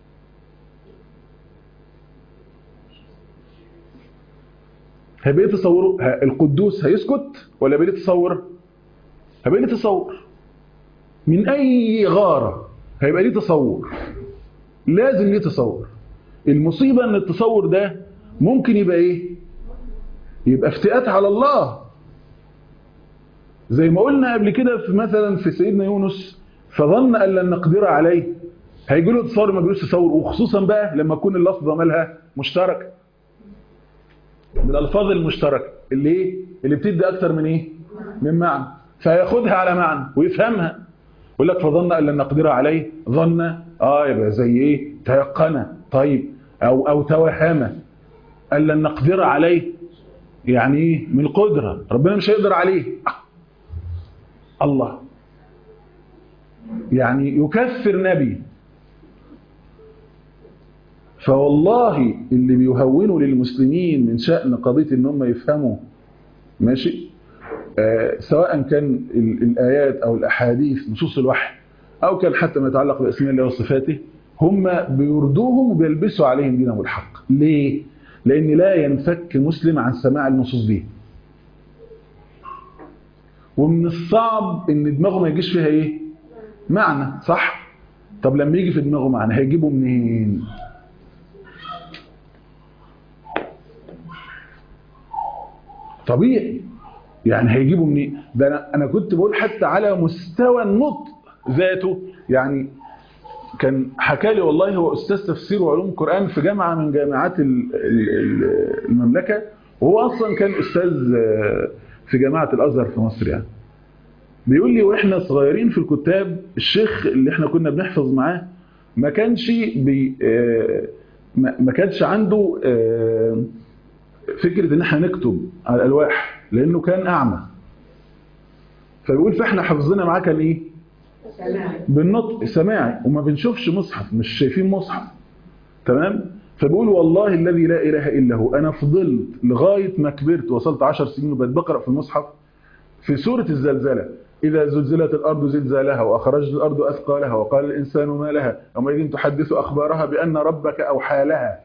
هيبقى تصوره القدوس هيسكت ولا بيلي تصور هيبقى لي تصور من اي غاره هيبقى ليه تصور لازم ليه تصور المصيبة ان التصور ده ممكن يبقى ايه يبقى افتئات على الله زي ما قلنا قبل كده في مثلا في سيدنا يونس فظن ان لن نقدر عليه هيجي له تصور ما بيقولش تصور وخصوصا بقى لما تكون اللفظه مالها مشتركه من الالفاظ المشتركه اللي ايه اللي بتدي اكتر من ايه من معنى فياخدها على معنى ويفهمها يقول لك فظن ان لن نقدر عليه ظن اه يبقى زي ايه تيقن طيب او او توهم ان لن نقدر عليه يعني ايه من القدره ربنا مش هيقدر عليه الله يعني يكفر نبي فوالله اللي بيهونوا للمسلمين من شأن قضية ان هم يفهموا ماشي آه سواء كان الآيات أو الأحاديث نصوص الوحي أو كان حتى ما يتعلق بأسماء الله وصفاته هم بيردوهم وبيلبسوا عليهم دينهم الحق ليه؟ لأن لا ينفك مسلم عن سماع النصوص دي ومن الصعب ان دماغه ما يجيش فيها ايه معنى صح طب لما يجي في دماغه معنى هيجيبه منين طبيعي يعني هيجيبه منين ده انا انا كنت بقول حتى على مستوى النطق ذاته يعني كان حكى لي والله هو استاذ تفسير وعلوم القران في جامعه من جامعات المملكه وهو اصلا كان استاذ في جامعه الازهر في مصر يعني بيقول لي واحنا صغيرين في الكتاب الشيخ اللي احنا كنا بنحفظ معاه ما كانش بي ما كانش عنده فكره ان احنا نكتب على الالواح لانه كان اعمى فبيقول فاحنا حفظنا معاه كان ايه بالنطق سماعي وما بنشوفش مصحف مش شايفين مصحف تمام فبيقول والله الذي لا اله الا هو انا فضلت لغايه ما كبرت وصلت 10 سنين وبقيت بقرا في المصحف في سوره الزلزله إذا زلزلت الأرض زلزالها وأخرجت الأرض أثقالها وقال الإنسان ما لها يومئذ تحدث أخبارها بأن ربك أوحى لها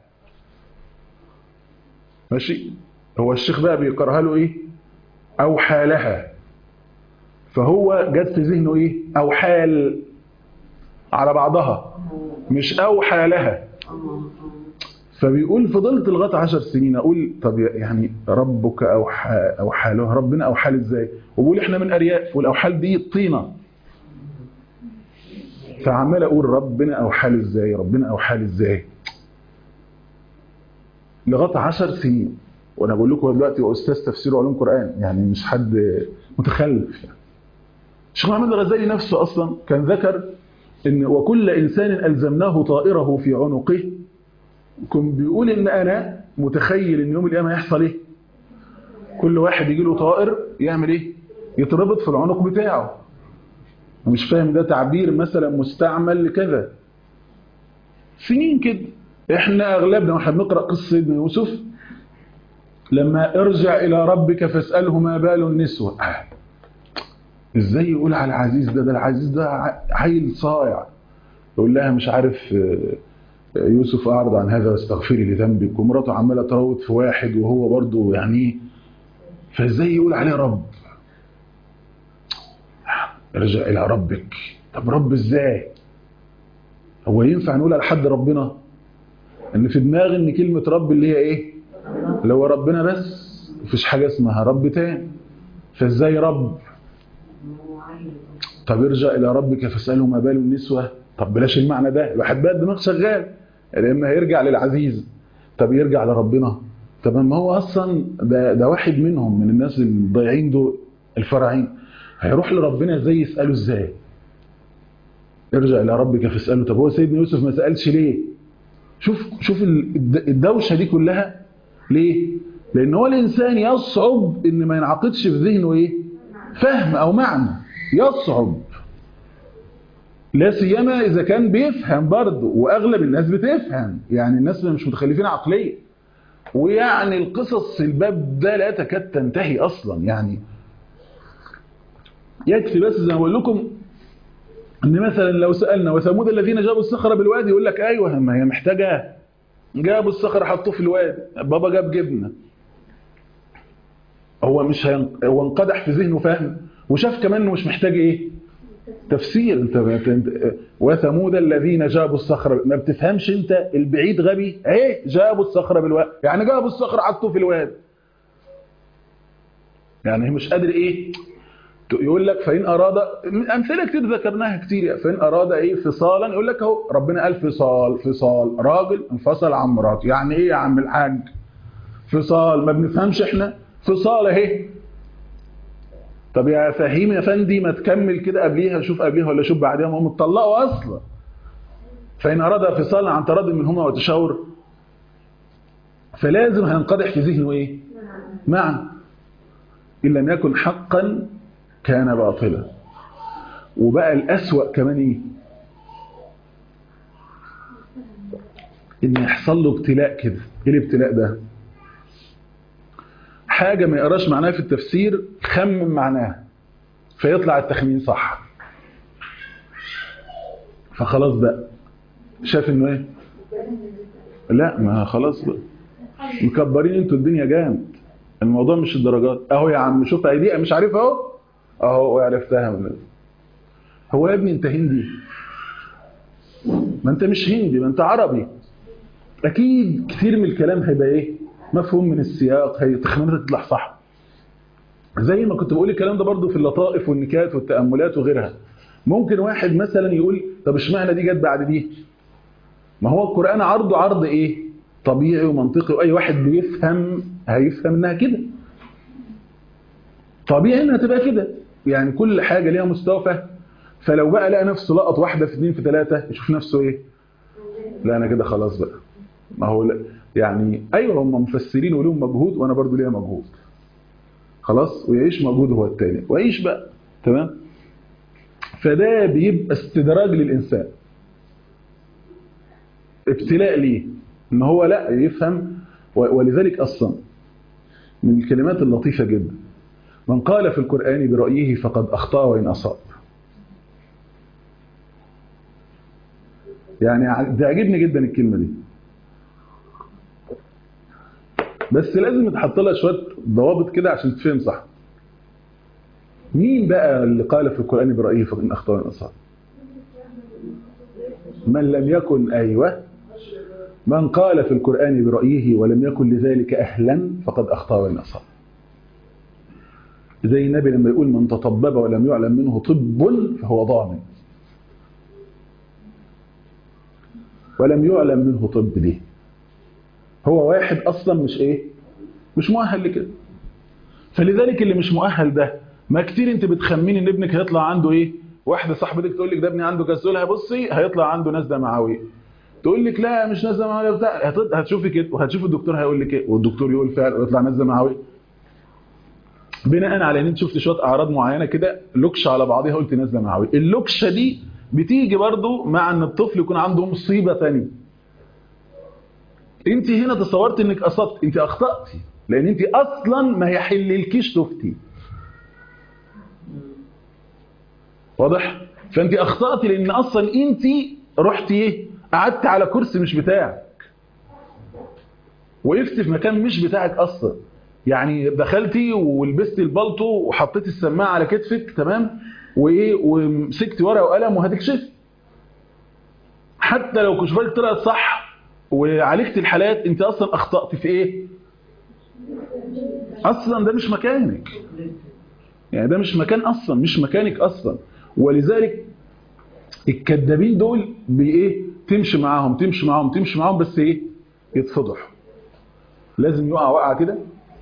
ماشي هو الشيخ بقى بيقرأها له إيه أوحى لها فهو جت في ذهنه إيه أوحال على بعضها مش أوحى لها فبيقول فضلت لغايه 10 سنين اقول طب يعني ربك اوحى اوحى له ربنا اوحى ازاي وبقول احنا من ارياف والاوحال دي الطينه فعمال اقول ربنا اوحى ازاي ربنا اوحى ازاي لغايه 10 سنين وانا بقول لكم دلوقتي هو استاذ تفسير وعلوم قران يعني مش حد متخلف يعني الشيخ محمد الغزالي نفسه اصلا كان ذكر ان وكل انسان الزمناه طائره في عنقه كان بيقول ان انا متخيل ان يوم القيامه هيحصل ايه كل واحد يجي له طائر يعمل ايه يتربط في العنق بتاعه مش فاهم ده تعبير مثلا مستعمل لكذا سنين كده احنا اغلبنا واحنا بنقرا قصه سيدنا يوسف لما ارجع الى ربك فاساله ما بال النسوه آه. ازاي يقول على العزيز ده ده العزيز ده عيل صايع يقول لها مش عارف يوسف اعرض عن هذا واستغفري لذنبك ومراته عماله تروض في واحد وهو برضه يعني فازاي يقول عليه رب ارجع الى ربك طب رب ازاي هو ينفع نقول على حد ربنا ان في دماغي ان كلمه رب اللي هي ايه اللي هو ربنا بس مفيش حاجه اسمها رب تاني فازاي رب طب ارجع الى ربك فاساله ما بال النسوه طب بلاش المعنى ده الواحد بقى الدماغ شغال يا اما هيرجع للعزيز طب يرجع لربنا طب ما هو اصلا ده ده واحد منهم من الناس الضايعين دول الفراعين هيروح لربنا ازاي يساله ازاي ارجع الى ربك فاساله طب هو سيدنا يوسف ما سالش ليه شوف شوف الدوشه دي كلها ليه لان هو الانسان يصعب ان ما ينعقدش في ذهنه ايه فهم او معنى يصعب لا سيما اذا كان بيفهم برضه واغلب الناس بتفهم يعني الناس مش متخلفين عقليا ويعني القصص الباب ده لا تكاد تنتهي اصلا يعني يكفي بس زي ما بقول لكم ان مثلا لو سالنا وثمود الذين جابوا الصخره بالوادي يقول لك ايوه ما هي محتاجه جابوا الصخره حطوه في الوادي بابا جاب جبنه هو مش هين... هو انقدح في ذهنه فهم وشاف كمان انه مش محتاج ايه تفسير انت, انت وثمود الذين جابوا الصخره ما بتفهمش انت البعيد غبي ايه جابوا الصخره بالوادي يعني جابوا الصخره حطوه في الوادي يعني مش قادر ايه يقول لك فإن أراد أمثلة كتير ذكرناها كتير فإن أراد إيه فصالا يقول لك أهو ربنا قال فصال فصال راجل انفصل عن مراته يعني إيه يا عم الحاج فصال ما بنفهمش إحنا فصال أهي طب يا فهيم يا فندي ما تكمل كده قبليها شوف قبليها ولا شوف بعدها ما هم اتطلقوا أصلا فإن أراد فصالا عن تراضي منهما وتشاور فلازم هينقدح في ذهنه إيه معنى إن لم يكن حقا كان باطلا وبقى الأسوأ كمان ايه ان يحصل له ابتلاء كده ايه الابتلاء ده حاجة ما يقراش معناها في التفسير خمم معناها فيطلع التخمين صح فخلاص بقى شاف انه ايه لا ما خلاص بقى مكبرين انتوا الدنيا جامد الموضوع مش الدرجات اهو يا عم شوف ايديها مش عارف اهو اهو عرفتها من هو يا ابني انت هندي ما انت مش هندي ما انت عربي اكيد كثير من الكلام هيبقى ايه مفهوم من السياق هي تخمينات تطلع صح زي ما كنت بقول الكلام ده برضو في اللطائف والنكات والتاملات وغيرها ممكن واحد مثلا يقول طب اشمعنى دي جت بعد دي ما هو القران عرضه عرض ايه طبيعي ومنطقي واي واحد بيفهم هيفهم انها كده طبيعي انها تبقى كده يعني كل حاجة ليها مستوى فهم فلو بقى لقى نفسه لقط واحدة في اثنين في ثلاثة يشوف نفسه ايه لا انا كده خلاص بقى ما هو لا يعني ايوه هم مفسرين ولهم مجهود وانا برضو ليا مجهود خلاص ويعيش مجهود هو التاني ويعيش بقى تمام فده بيبقى استدراج للإنسان ابتلاء ليه ان هو لا يفهم ولذلك اصلا من الكلمات اللطيفة جدا من قال في القرآن برأيه فقد أخطأ وإن أصاب يعني بيعجبني جدا الكلمة دي بس لازم يتحط لها شوية ضوابط كده عشان تفهم صح مين بقى اللي قال في القرآن برأيه فقد أخطأ وإن أصاب من لم يكن أيوة من قال في القرآن برأيه ولم يكن لذلك أهلا فقد أخطأ وإن أصاب زي النبي لما يقول من تطبب ولم يعلم منه طب فهو ضامن ولم يعلم منه طب ليه هو واحد اصلا مش ايه مش مؤهل لكده فلذلك اللي مش مؤهل ده ما كتير انت بتخمين ان ابنك هيطلع عنده ايه واحده صاحبتك تقول لك ده ابني عنده كذا تقول لها بصي هيطلع عنده نزله معويه تقول لك لا مش نزله معويه بتاع هت- هتشوفي كده وهتشوف الدكتور هيقول لك ايه والدكتور يقول فعلا ويطلع نزله معويه بناء على ان انت شفت شويه اعراض معينه كده لكشه على بعضها قلت نازله معويه اللكشه دي بتيجي برضو مع ان الطفل يكون عنده مصيبه ثانيه انت هنا تصورت انك اصبت انت اخطاتي لان انت اصلا ما يحللكيش تفتي واضح فانت اخطاتي لان اصلا انت رحتي ايه قعدت على كرسي مش بتاعك وقفت في مكان مش بتاعك اصلا يعني دخلتي ولبستي البلطو وحطيتي السماعه على كتفك تمام وايه ومسكتي ورقه وقلم وهتكشفي حتى لو كشفك طلعت صح وعالجتي الحالات انت اصلا اخطات في ايه اصلا ده مش مكانك يعني ده مش مكان اصلا مش مكانك اصلا ولذلك الكذابين دول بايه تمشي معاهم تمشي معاهم تمشي معاهم بس ايه يتفضحوا لازم يقع وقعه كده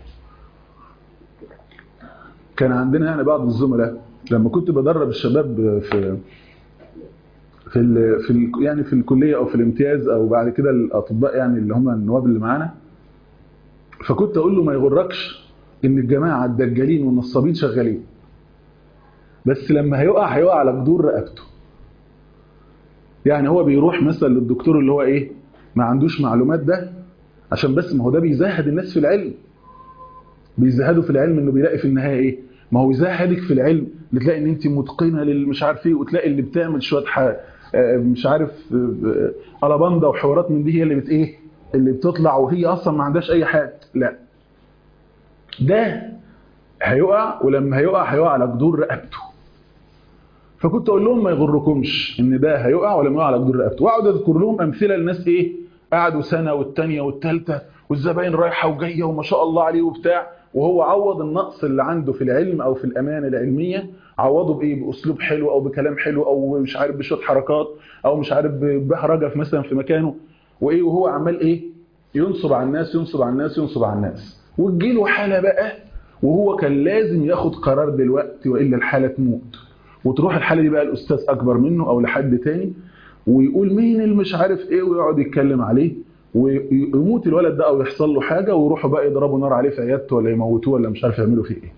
كان عندنا يعني بعض الزملاء لما كنت بدرب الشباب في في ال في ال يعني في الكليه او في الامتياز او بعد كده الاطباء يعني اللي هم النواب اللي معانا فكنت اقول له ما يغركش ان الجماعه الدجالين والنصابين شغالين بس لما هيقع هيقع على جدور رقبته يعني هو بيروح مثلا للدكتور اللي هو ايه ما عندوش معلومات ده عشان بس ما هو ده بيزهد الناس في العلم بيزهدوا في العلم انه بيلاقي في النهايه ايه ما هو يزهدك في العلم بتلاقي ان انت متقنه للمش عارف ايه وتلاقي اللي بتعمل شويه حاجه مش عارف الاباندا وحوارات من دي هي اللي بت ايه اللي بتطلع وهي اصلا ما عندهاش اي حاجه لا ده هيقع ولما هيقع هيقع على جدور رقبته فكنت اقول لهم ما يغركمش ان ده هيقع ولما يقع على جدور رقبته واقعد اذكر لهم امثله لناس ايه قعدوا سنه والثانيه والثالثه والزباين رايحه وجايه وما شاء الله عليه وبتاع وهو عوض النقص اللي عنده في العلم او في الامانه العلميه عوضه بايه باسلوب حلو او بكلام حلو او مش عارف بشويه حركات او مش عارف ببهرجه في مثلا في مكانه وايه وهو عمال ايه ينصب على الناس ينصب على الناس ينصب على الناس وتجيله حاله بقى وهو كان لازم ياخد قرار دلوقتي والا الحاله تموت وتروح الحاله دي بقى الاستاذ اكبر منه او لحد تاني ويقول مين اللي مش عارف ايه ويقعد يتكلم عليه ويموت الولد ده او يحصل له حاجه ويروحوا بقى يضربوا نار عليه في عيادته ولا يموتوه ولا مش عارف يعملوا فيه ايه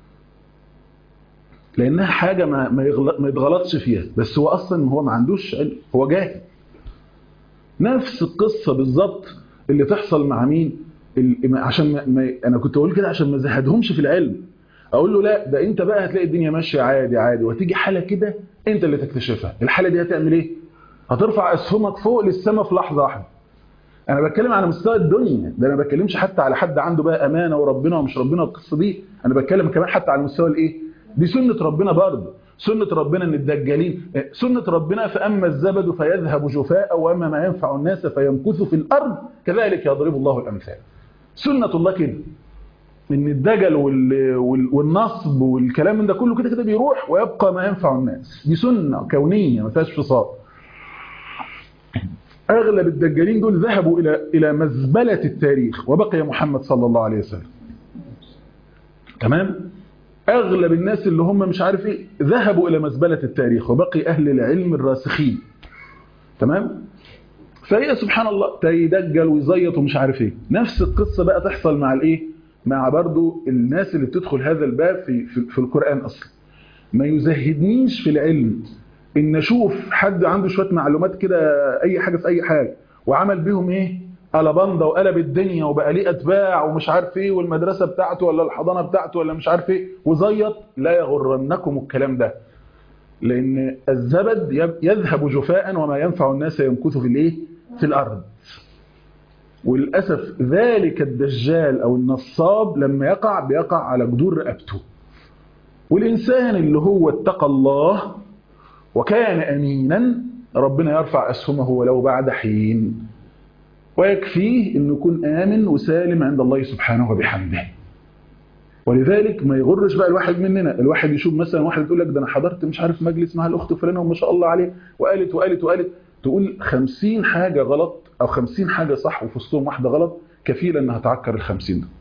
لانها حاجه ما ما, يغلط ما يتغلطش فيها بس هو اصلا هو ما عندوش علم هو جاهل نفس القصه بالظبط اللي تحصل مع مين عشان ما ما انا كنت اقول كده عشان ما زهدهمش في العلم اقول له لا ده انت بقى هتلاقي الدنيا ماشيه عادي عادي وهتيجي حاله كده انت اللي تكتشفها الحاله دي هتعمل ايه هترفع اسهمك فوق للسماء في لحظه واحده انا بتكلم على مستوى الدنيا ده انا ما بتكلمش حتى على حد عنده بقى امانه وربنا ومش ربنا القصه دي انا بتكلم كمان حتى على مستوى الايه دي سنه ربنا برضه سنه ربنا ان الدجالين سنه ربنا فاما الزبد فيذهب جفاء واما ما ينفع الناس فيمكث في الارض كذلك يضرب الله الامثال سنه الله كده ان الدجل وال... وال... والنصب والكلام من ده كله كده كده بيروح ويبقى ما ينفع الناس دي سنه كونيه ما فيهاش فصال اغلب الدجالين دول ذهبوا الى الى مزبله التاريخ وبقي محمد صلى الله عليه وسلم تمام اغلب الناس اللي هم مش عارف ايه ذهبوا الى مزبله التاريخ وبقي اهل العلم الراسخين تمام فهي سبحان الله تيدجل ويزيط ومش عارف ايه نفس القصه بقى تحصل مع الايه مع برضو الناس اللي بتدخل هذا الباب في في, في القران اصلا ما يزهدنيش في العلم ان اشوف حد عنده شويه معلومات كده اي حاجه في اي حاجه وعمل بيهم ايه قلباندا وقلب الدنيا وبقى ليه اتباع ومش عارف ايه والمدرسه بتاعته ولا الحضانه بتاعته ولا مش عارف ايه وزيط لا يغرنكم الكلام ده لان الزبد يذهب جفاء وما ينفع الناس يمكث في الايه في الارض وللاسف ذلك الدجال او النصاب لما يقع بيقع على جدور رقبته والانسان اللي هو اتقى الله وكان امينا ربنا يرفع اسهمه ولو بعد حين ويكفيه انه يكون امن وسالم عند الله سبحانه وبحمده ولذلك ما يغرش بقى الواحد مننا الواحد يشوف مثلا واحد يقول لك ده انا حضرت مش عارف مجلس مع الاخت فلانه وما شاء الله عليه وقالت وقالت وقالت تقول خمسين حاجه غلط او خمسين حاجه صح وفي وسطهم واحده غلط كفيله انها تعكر الخمسين ده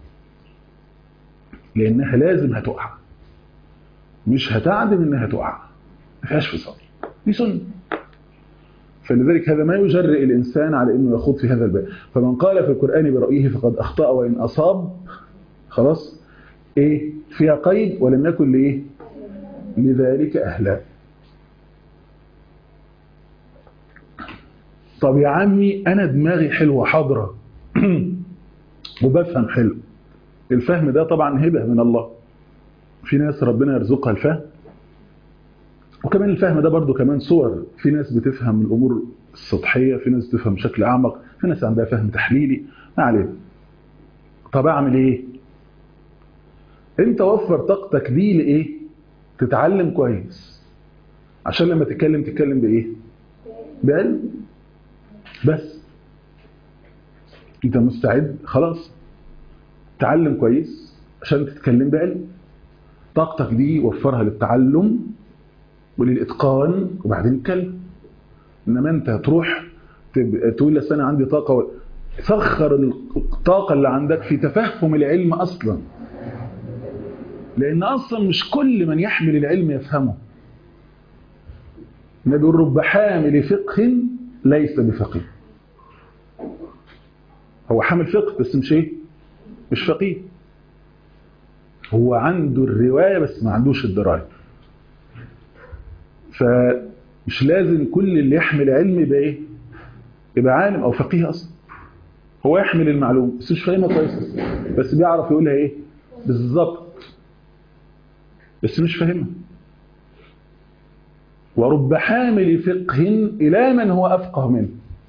لانها لازم هتقع مش هتعدم انها تقع ما فيهاش فصال دي سنه فلذلك هذا ما يجرئ الانسان على انه يخوض في هذا الباب فمن قال في القران برايه فقد اخطا وان اصاب خلاص ايه فيها قيد ولم يكن لايه لذلك اهلا طب يا عمي انا دماغي حلوه حاضره وبفهم حلو الفهم ده طبعا هبه من الله في ناس ربنا يرزقها الفهم وكمان الفهم ده برضو كمان صور في ناس بتفهم الامور السطحيه في ناس بتفهم بشكل اعمق في ناس عندها فهم تحليلي ما عليه طب اعمل ايه انت وفر طاقتك دي لايه تتعلم كويس عشان لما تتكلم تتكلم بايه بعلم بس انت مستعد خلاص تعلم كويس عشان تتكلم بعلم طاقتك دي وفرها للتعلم وللاتقان وبعدين اتكلم انما انت هتروح تقول لي انا عندي طاقه و... سخر الطاقه اللي عندك في تفهم العلم اصلا لان اصلا مش كل من يحمل العلم يفهمه النبي يقول رب حامل فقه ليس بفقيه هو حامل فقه بس مش ايه مش فقيه هو عنده الروايه بس ما عندوش الدرايه فمش لازم كل اللي يحمل علم يبقى ايه يبقى عالم او فقيه اصلا هو يحمل المعلومه بس مش فاهمها كويس بس بيعرف يقولها ايه بالظبط بس مش فاهمها ورب حامل فقه الى من هو افقه منه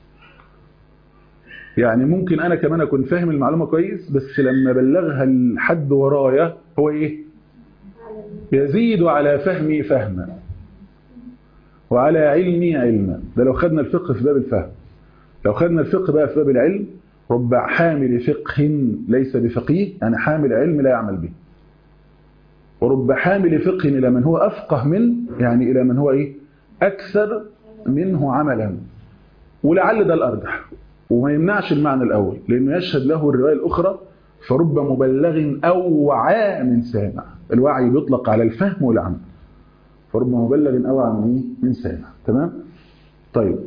يعني ممكن انا كمان اكون فاهم المعلومه كويس بس لما بلغها لحد ورايا هو ايه يزيد على فهمي فهما وعلى علمي علما ده لو خدنا الفقه في باب الفهم لو خدنا الفقه بقى في باب العلم رب حامل فقه ليس بفقيه يعني حامل علم لا يعمل به ورب حامل فقه إلى من هو أفقه منه يعني إلى من هو إيه أكثر منه عملا ولعل ده الأرجح وما يمنعش المعنى الأول لأنه يشهد له الرواية الأخرى فرب مبلغ أوعى من سامع الوعي بيطلق على الفهم والعمل فرب مبلغ أوعى من إيه؟ من سامع تمام طيب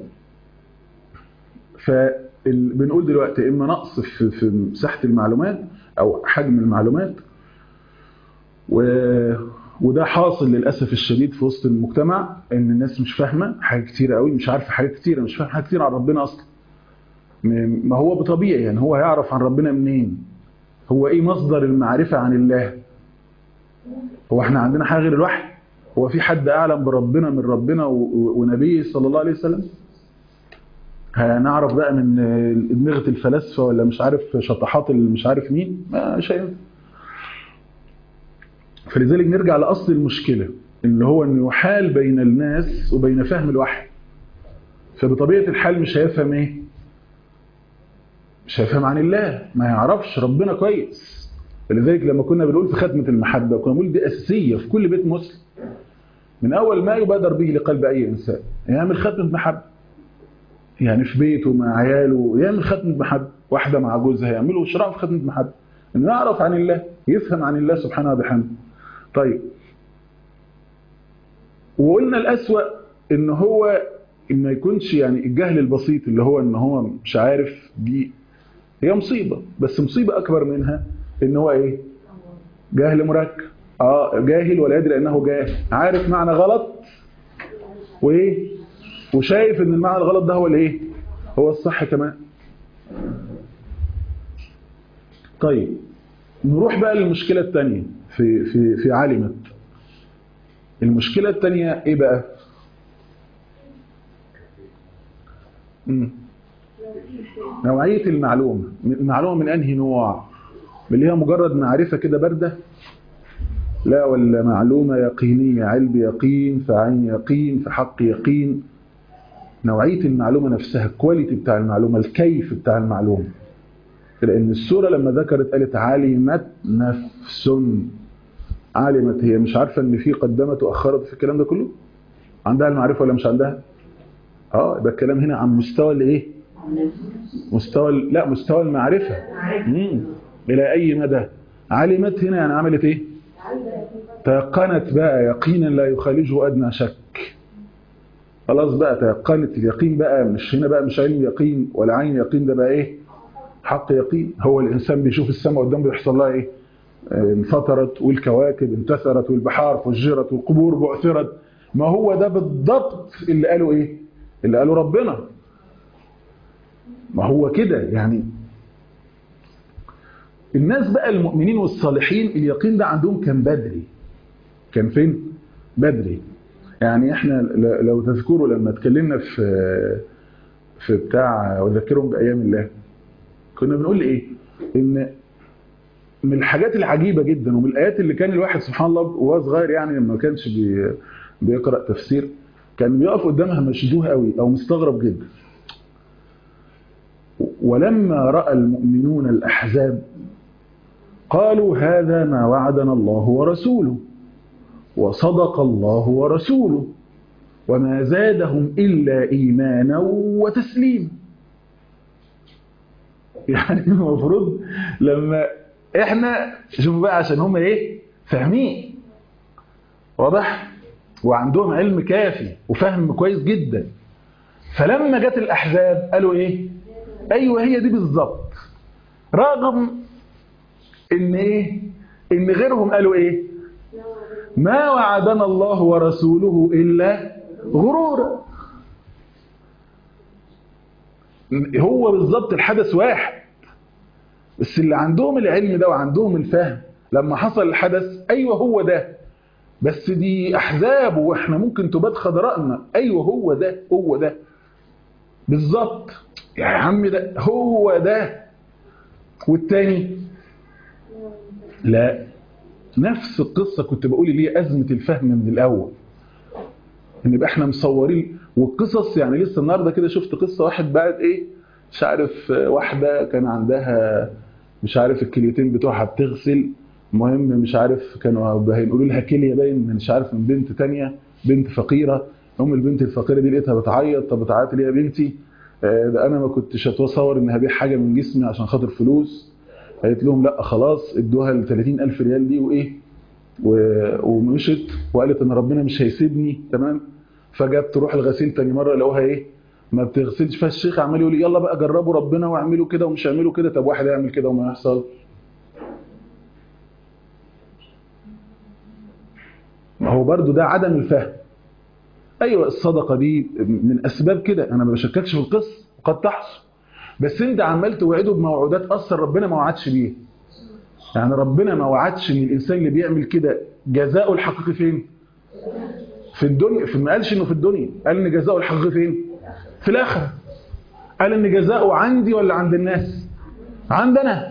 فبنقول دلوقتي إما نقص في, في مساحة المعلومات أو حجم المعلومات و... وده حاصل للأسف الشديد في وسط المجتمع إن الناس مش فاهمة حاجات كتيرة قوي مش عارفة حاجات كتيرة مش فاهمة حاجات كتيرة عن ربنا أصلا ما هو بطبيعي يعني هو هيعرف عن ربنا منين هو إيه مصدر المعرفة عن الله هو احنا عندنا حاجة غير الوحي هو في حد أعلم بربنا من ربنا و... ونبيه صلى الله عليه وسلم هنعرف بقى من دماغة الفلاسفة ولا مش عارف شطحات اللي مش عارف مين ما شيء فلذلك نرجع لأصل المشكلة اللي هو أنه يحال بين الناس وبين فهم الوحي فبطبيعة الحال مش هيفهم إيه مش هيفهم عن الله ما يعرفش ربنا كويس فلذلك لما كنا بنقول في ختمة المحبة كنا بنقول دي أساسية في كل بيت مسلم من أول ما يبادر به لقلب أي إنسان يعمل ختمة محبة يعني في بيته مع عياله يعمل ختمة محبة واحدة مع جوزها يعملوا شراء في ختمة محبة انه يعرف عن الله يفهم عن الله سبحانه وبحمده طيب وقلنا الأسوأ ان هو ما يكونش يعني الجهل البسيط اللي هو ان هو مش عارف دي هي مصيبة بس مصيبة أكبر منها ان هو ايه جهل مركب اه جاهل ولا يدري انه جاهل عارف معنى غلط وايه وشايف ان المعنى الغلط ده هو الايه هو الصح كمان طيب نروح بقى للمشكلة الثانية في في في علمت المشكلة الثانية ايه بقى مم. نوعية المعلومة المعلومة من انهي نوع اللي هي مجرد معرفة كده باردة لا ولا معلومة يقينية علم يقين فعين يقين فحق يقين نوعية المعلومة نفسها الكواليتي بتاع المعلومة الكيف بتاع المعلومة لأن السورة لما ذكرت قالت علمت نفس علمت هي مش عارفة ان في قدمت وأخرت في الكلام ده كله عندها المعرفة ولا مش عندها اه يبقى الكلام هنا عن مستوى الايه مستوى لا مستوى المعرفة مم. إلى أي مدى علمت هنا يعني عملت ايه تيقنت بقى يقينا لا يخالجه أدنى شك خلاص بقى تيقنت اليقين بقى مش هنا بقى مش علم يقين ولا عين يقين ده بقى ايه حق يقين هو الانسان بيشوف السماء قدامه بيحصل لها ايه آه، انفطرت والكواكب انتثرت والبحار فجرت والقبور بعثرت ما هو ده بالضبط اللي قالوا ايه اللي قالوا ربنا ما هو كده يعني الناس بقى المؤمنين والصالحين اليقين ده عندهم كان بدري كان فين بدري يعني احنا ل- لو تذكروا لما اتكلمنا في في بتاع وذكرهم بايام الله كنا بنقول ايه ان من الحاجات العجيبه جدا ومن الايات اللي كان الواحد سبحان الله وهو صغير يعني لما ما كانش بي بيقرا تفسير كان بيقف قدامها مشدوه قوي او مستغرب جدا ولما راى المؤمنون الاحزاب قالوا هذا ما وعدنا الله ورسوله وصدق الله ورسوله وما زادهم إلا إيمانا وتسليما يعني المفروض لما احنا شوفوا بقى عشان هم ايه فاهمين واضح وعندهم علم كافي وفهم كويس جدا فلما جت الاحزاب قالوا ايه ايوه هي دي بالظبط رغم ان ايه ان غيرهم قالوا ايه ما وعدنا الله ورسوله الا غرورا هو بالظبط الحدث واحد بس اللي عندهم العلم ده وعندهم الفهم لما حصل الحدث ايوه هو ده بس دي احزاب واحنا ممكن تبات خضراءنا ايوه هو ده هو ده بالظبط يا عم ده هو ده والتاني لا نفس القصة كنت بقول اللي هي أزمة الفهم من الأول إن يبقى إحنا مصورين والقصص يعني لسه النهاردة كده شفت قصة واحد بعد إيه مش عارف واحدة كان عندها مش عارف الكليتين بتوعها بتغسل المهم مش عارف كانوا هيقولوا لها كليه باين مش عارف من بنت تانية بنت فقيره ام البنت الفقيره دي لقيتها بتعيط طب بتعيط ليه يا بنتي آه، ده انا ما كنتش اتصور ان هبيع حاجه من جسمي عشان خاطر فلوس قالت لهم لا خلاص ادوها ال 30000 ريال دي وايه و- ومشت وقالت ان ربنا مش هيسيبني تمام فجت تروح الغسيل تاني مره لقوها ايه ما بتغسلش فالشيخ عمال يقول يلا بقى جربوا ربنا واعملوا كده ومش اعملوا كده طب واحد يعمل كده وما يحصل ما هو برضو ده عدم الفهم ايوه الصدقه دي من اسباب كده انا ما بشككش في القصه وقد تحصل بس انت عمال توعده بموعودات اصلا ربنا ما وعدش بيها يعني ربنا ما وعدش ان الانسان اللي بيعمل كده جزاؤه الحقيقي فين في الدنيا في ما قالش انه في الدنيا قال ان جزاؤه الحقيقي فين في الاخره قال ان جزاؤه عندي ولا عند الناس عندنا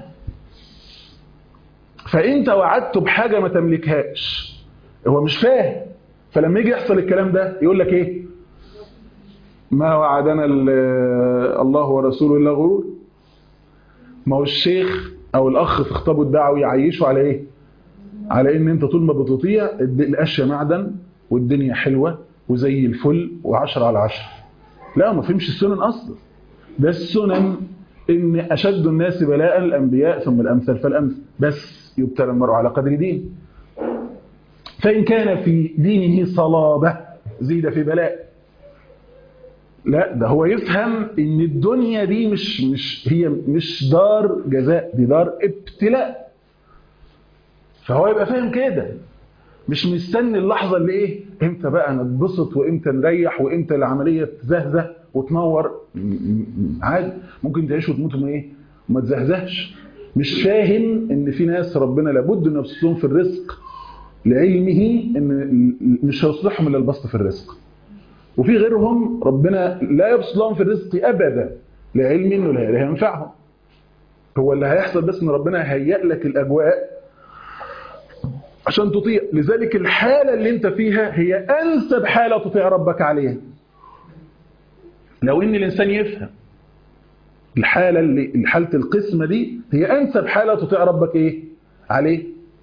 فانت وعدته بحاجه ما تملكهاش هو مش فاهم فلما يجي يحصل الكلام ده يقول لك ايه ما وعدنا ال- الله ورسوله الا غرور ما هو الشيخ او الاخ في خطابه الدعوي يعيشه على ايه على ان انت طول ما بتطيع الد- الاشياء معدن والدنيا حلوه وزي الفل وعشرة على عشرة لا ما فهمش السنن اصلا ده السنن ان اشد الناس بلاء الانبياء ثم الامثل فالامثل بس يبتلى المرء على قدر دينه فإن كان في دينه صلابة زيد في بلاء لا ده هو يفهم ان الدنيا دي مش مش هي مش دار جزاء دي دار ابتلاء فهو يبقى فاهم كده مش مستني اللحظة اللي ايه امتى بقى نتبسط وامتى نريح وامتى العملية تزهزه وتنور م- م- عادي ممكن تعيش وتموت وما ايه وما تزهزهش مش فاهم ان في ناس ربنا لابد ان يبسطهم في الرزق لعلمه ان مش هيصلحهم الا البسط في الرزق وفي غيرهم ربنا لا يبسط لهم في الرزق ابدا لعلم انه لا لا ينفعهم هو اللي هيحصل بس ان ربنا هيئ لك الاجواء عشان تطيع لذلك الحاله اللي انت فيها هي انسب حاله تطيع ربك عليها لو ان الانسان يفهم الحاله اللي حاله القسمه دي هي انسب حاله تطيع ربك ايه عليه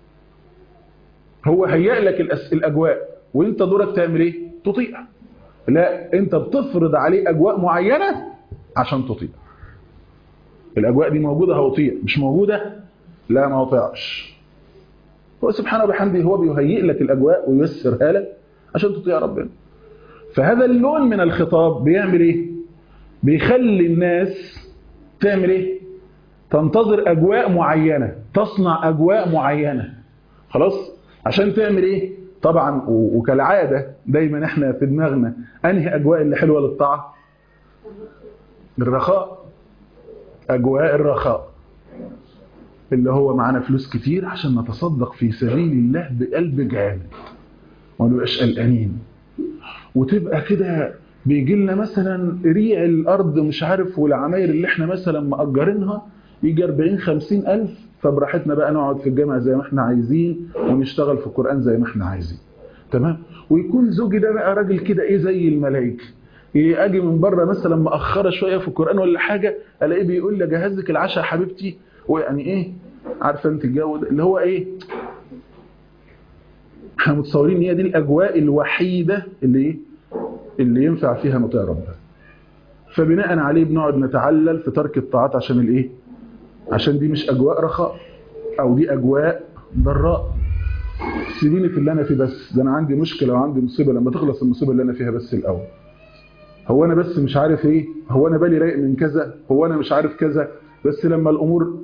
هو هيئ لك الأس- الاجواء وانت دورك تعمل ايه تطيع لا انت بتفرض عليه اجواء معينه عشان تطيع الاجواء دي موجوده هطيع مش موجوده لا ما اطيعش هو سبحانه وبحمده هو بيهيئ لك الاجواء وييسرها لك عشان تطيع ربنا فهذا اللون من الخطاب بيعمل ايه بيخلي الناس تعمل ايه تنتظر اجواء معينة تصنع اجواء معينة خلاص عشان تعمل ايه طبعا و- وكالعادة دايما احنا في دماغنا انهي اجواء اللي حلوة للطاعة الرخاء اجواء الرخاء اللي هو معانا فلوس كتير عشان نتصدق في سبيل الله بقلب جامد ما نبقاش قلقانين وتبقى كده بيجي لنا مثلا ريع الارض مش عارف والعماير اللي احنا مثلا مأجرينها يجي 40 50 الف فبراحتنا بقى نقعد في الجامع زي ما احنا عايزين ونشتغل في القرآن زي ما احنا عايزين تمام ويكون زوجي ده بقى راجل كده ايه زي الملائكه إيه اجي من بره مثلا مأخره شويه في القرآن ولا حاجه الاقيه بيقول لي جهزك العشاء يا حبيبتي ويعني ايه عارفه انت الجو ده اللي هو ايه احنا متصورين ان هي دي الاجواء الوحيده اللي ايه اللي ينفع فيها مطيع ربنا فبناء عليه بنقعد نتعلل في ترك الطاعات عشان الايه عشان دي مش اجواء رخاء او دي اجواء ضراء سيبيني في اللي انا فيه بس ده انا عندي مشكله وعندي مصيبه لما تخلص المصيبه اللي انا فيها بس الاول هو انا بس مش عارف ايه هو انا بالي رايق من كذا هو انا مش عارف كذا بس لما الامور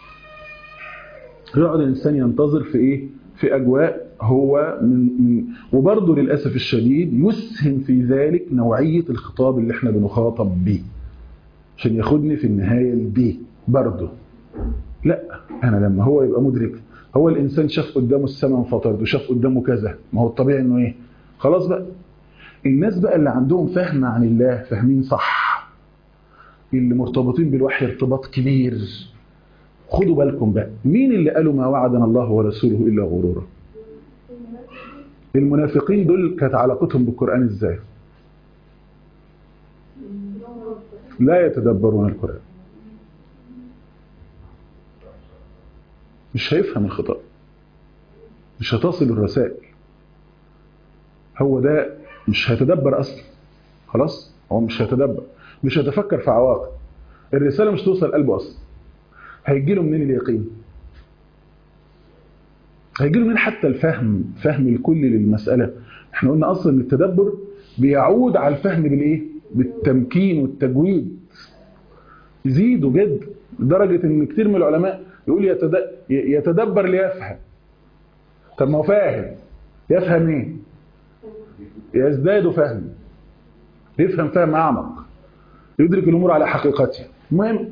يقعد الانسان ينتظر في ايه في اجواء هو من, من وبرضه للاسف الشديد يسهم في ذلك نوعيه الخطاب اللي احنا بنخاطب بيه عشان ياخدني في النهايه لدي برضه لا انا لما هو يبقى مدرك هو الانسان شاف قدامه السماء انفطرت وشاف قدامه كذا ما هو الطبيعي انه ايه خلاص بقى الناس بقى اللي عندهم فهم عن الله فاهمين صح اللي مرتبطين بالوحي ارتباط كبير خدوا بالكم بقى مين اللي قالوا ما وعدنا الله ورسوله الا غرورا المنافقين دول كانت علاقتهم بالقران ازاي لا يتدبرون القران مش هيفهم الخطاب مش هتصل الرسائل هو ده مش هيتدبر اصلا خلاص هو مش هيتدبر مش هيتفكر في عواقب الرساله مش توصل قلبه اصلا هيجي له منين اليقين هيجي له منين حتى الفهم فهم الكل للمساله احنا قلنا اصلا ان التدبر بيعود على الفهم بالايه بالتمكين والتجويد يزيدوا جدا لدرجه ان كتير من العلماء يقول يتد- يتدبر ليفهم طب ما هو فاهم يفهم ايه يزداد فهم يفهم فهم اعمق يدرك الامور على حقيقتها المهم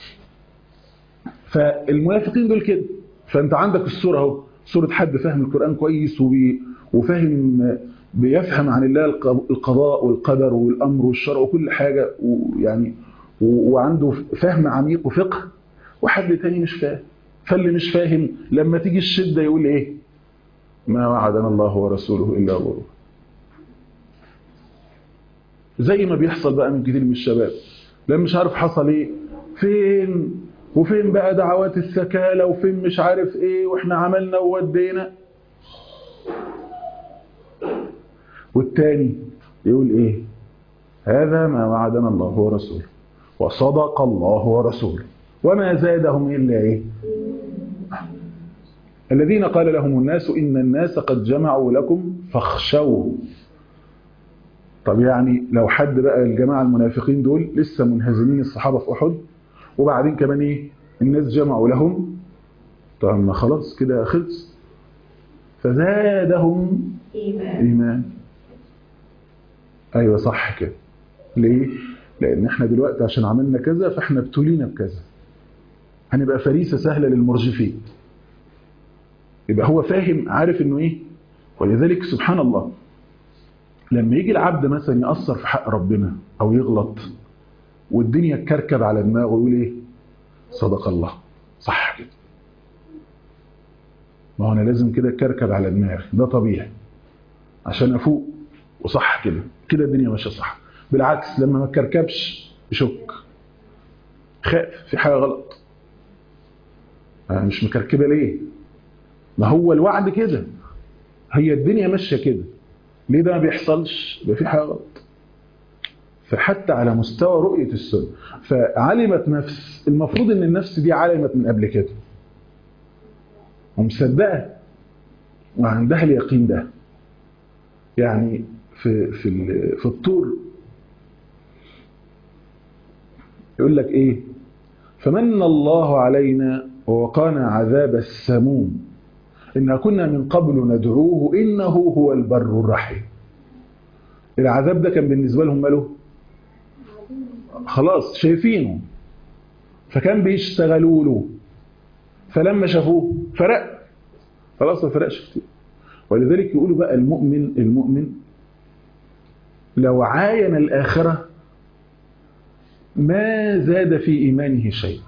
فالمنافقين دول كده فانت عندك الصوره اهو صوره حد فاهم القران كويس وبي وفاهم بيفهم عن الله الق- القضاء والقدر والامر والشرع وكل حاجه ويعني و- وعنده فهم عميق وفقه وحد تاني مش فاهم فاللي مش فاهم لما تيجي الشده يقول ايه ما وعدنا الله ورسوله الا غرور زي ما بيحصل بقى من كتير من الشباب لما مش عارف حصل ايه فين وفين بقى دعوات السكالة وفين مش عارف ايه واحنا عملنا وودينا والتاني يقول ايه هذا ما وعدنا الله ورسوله وصدق الله ورسوله وما زادهم الا ايه الذين قال لهم الناس ان الناس قد جمعوا لكم فاخشوا طب يعني لو حد بقى الجماعه المنافقين دول لسه منهزمين الصحابه في احد وبعدين كمان ايه الناس جمعوا لهم طب ما خلاص كده خلص فزادهم إيمان ايمان ايوه صح كده ليه لان احنا دلوقتي عشان عملنا كذا فاحنا ابتلينا بكذا هنبقى فريسه سهله للمرجفين يبقى هو فاهم عارف انه ايه ولذلك سبحان الله لما يجي العبد مثلا يأثر في حق ربنا او يغلط والدنيا تكركب على دماغه ويقول ايه صدق الله صح كده ما هو انا لازم كده كركب على دماغي ده طبيعي عشان افوق وصح كده كده الدنيا ماشيه صح بالعكس لما ما تكركبش يشك خاف في حاجه غلط أنا مش مكركبه ليه ما هو الوعد كده هي الدنيا ماشيه كده ليه ده ما بيحصلش يبقى في حاجه غلط فحتى على مستوى رؤية السنة فعلمت نفس المفروض ان النفس دي علمت من قبل كده ومصدقة وعندها اليقين ده يعني في في ال- في الطور يقول لك ايه فمن الله علينا ووقانا عذاب السموم إنا كنا من قبل ندعوه إنه هو البر الرحيم العذاب ده كان بالنسبة لهم ماله خلاص شايفينه فكان بيشتغلوا له فلما شافوه فرق خلاص ما فرقش كتير ولذلك يقولوا بقى المؤمن المؤمن لو عاين الآخرة ما زاد في إيمانه شيء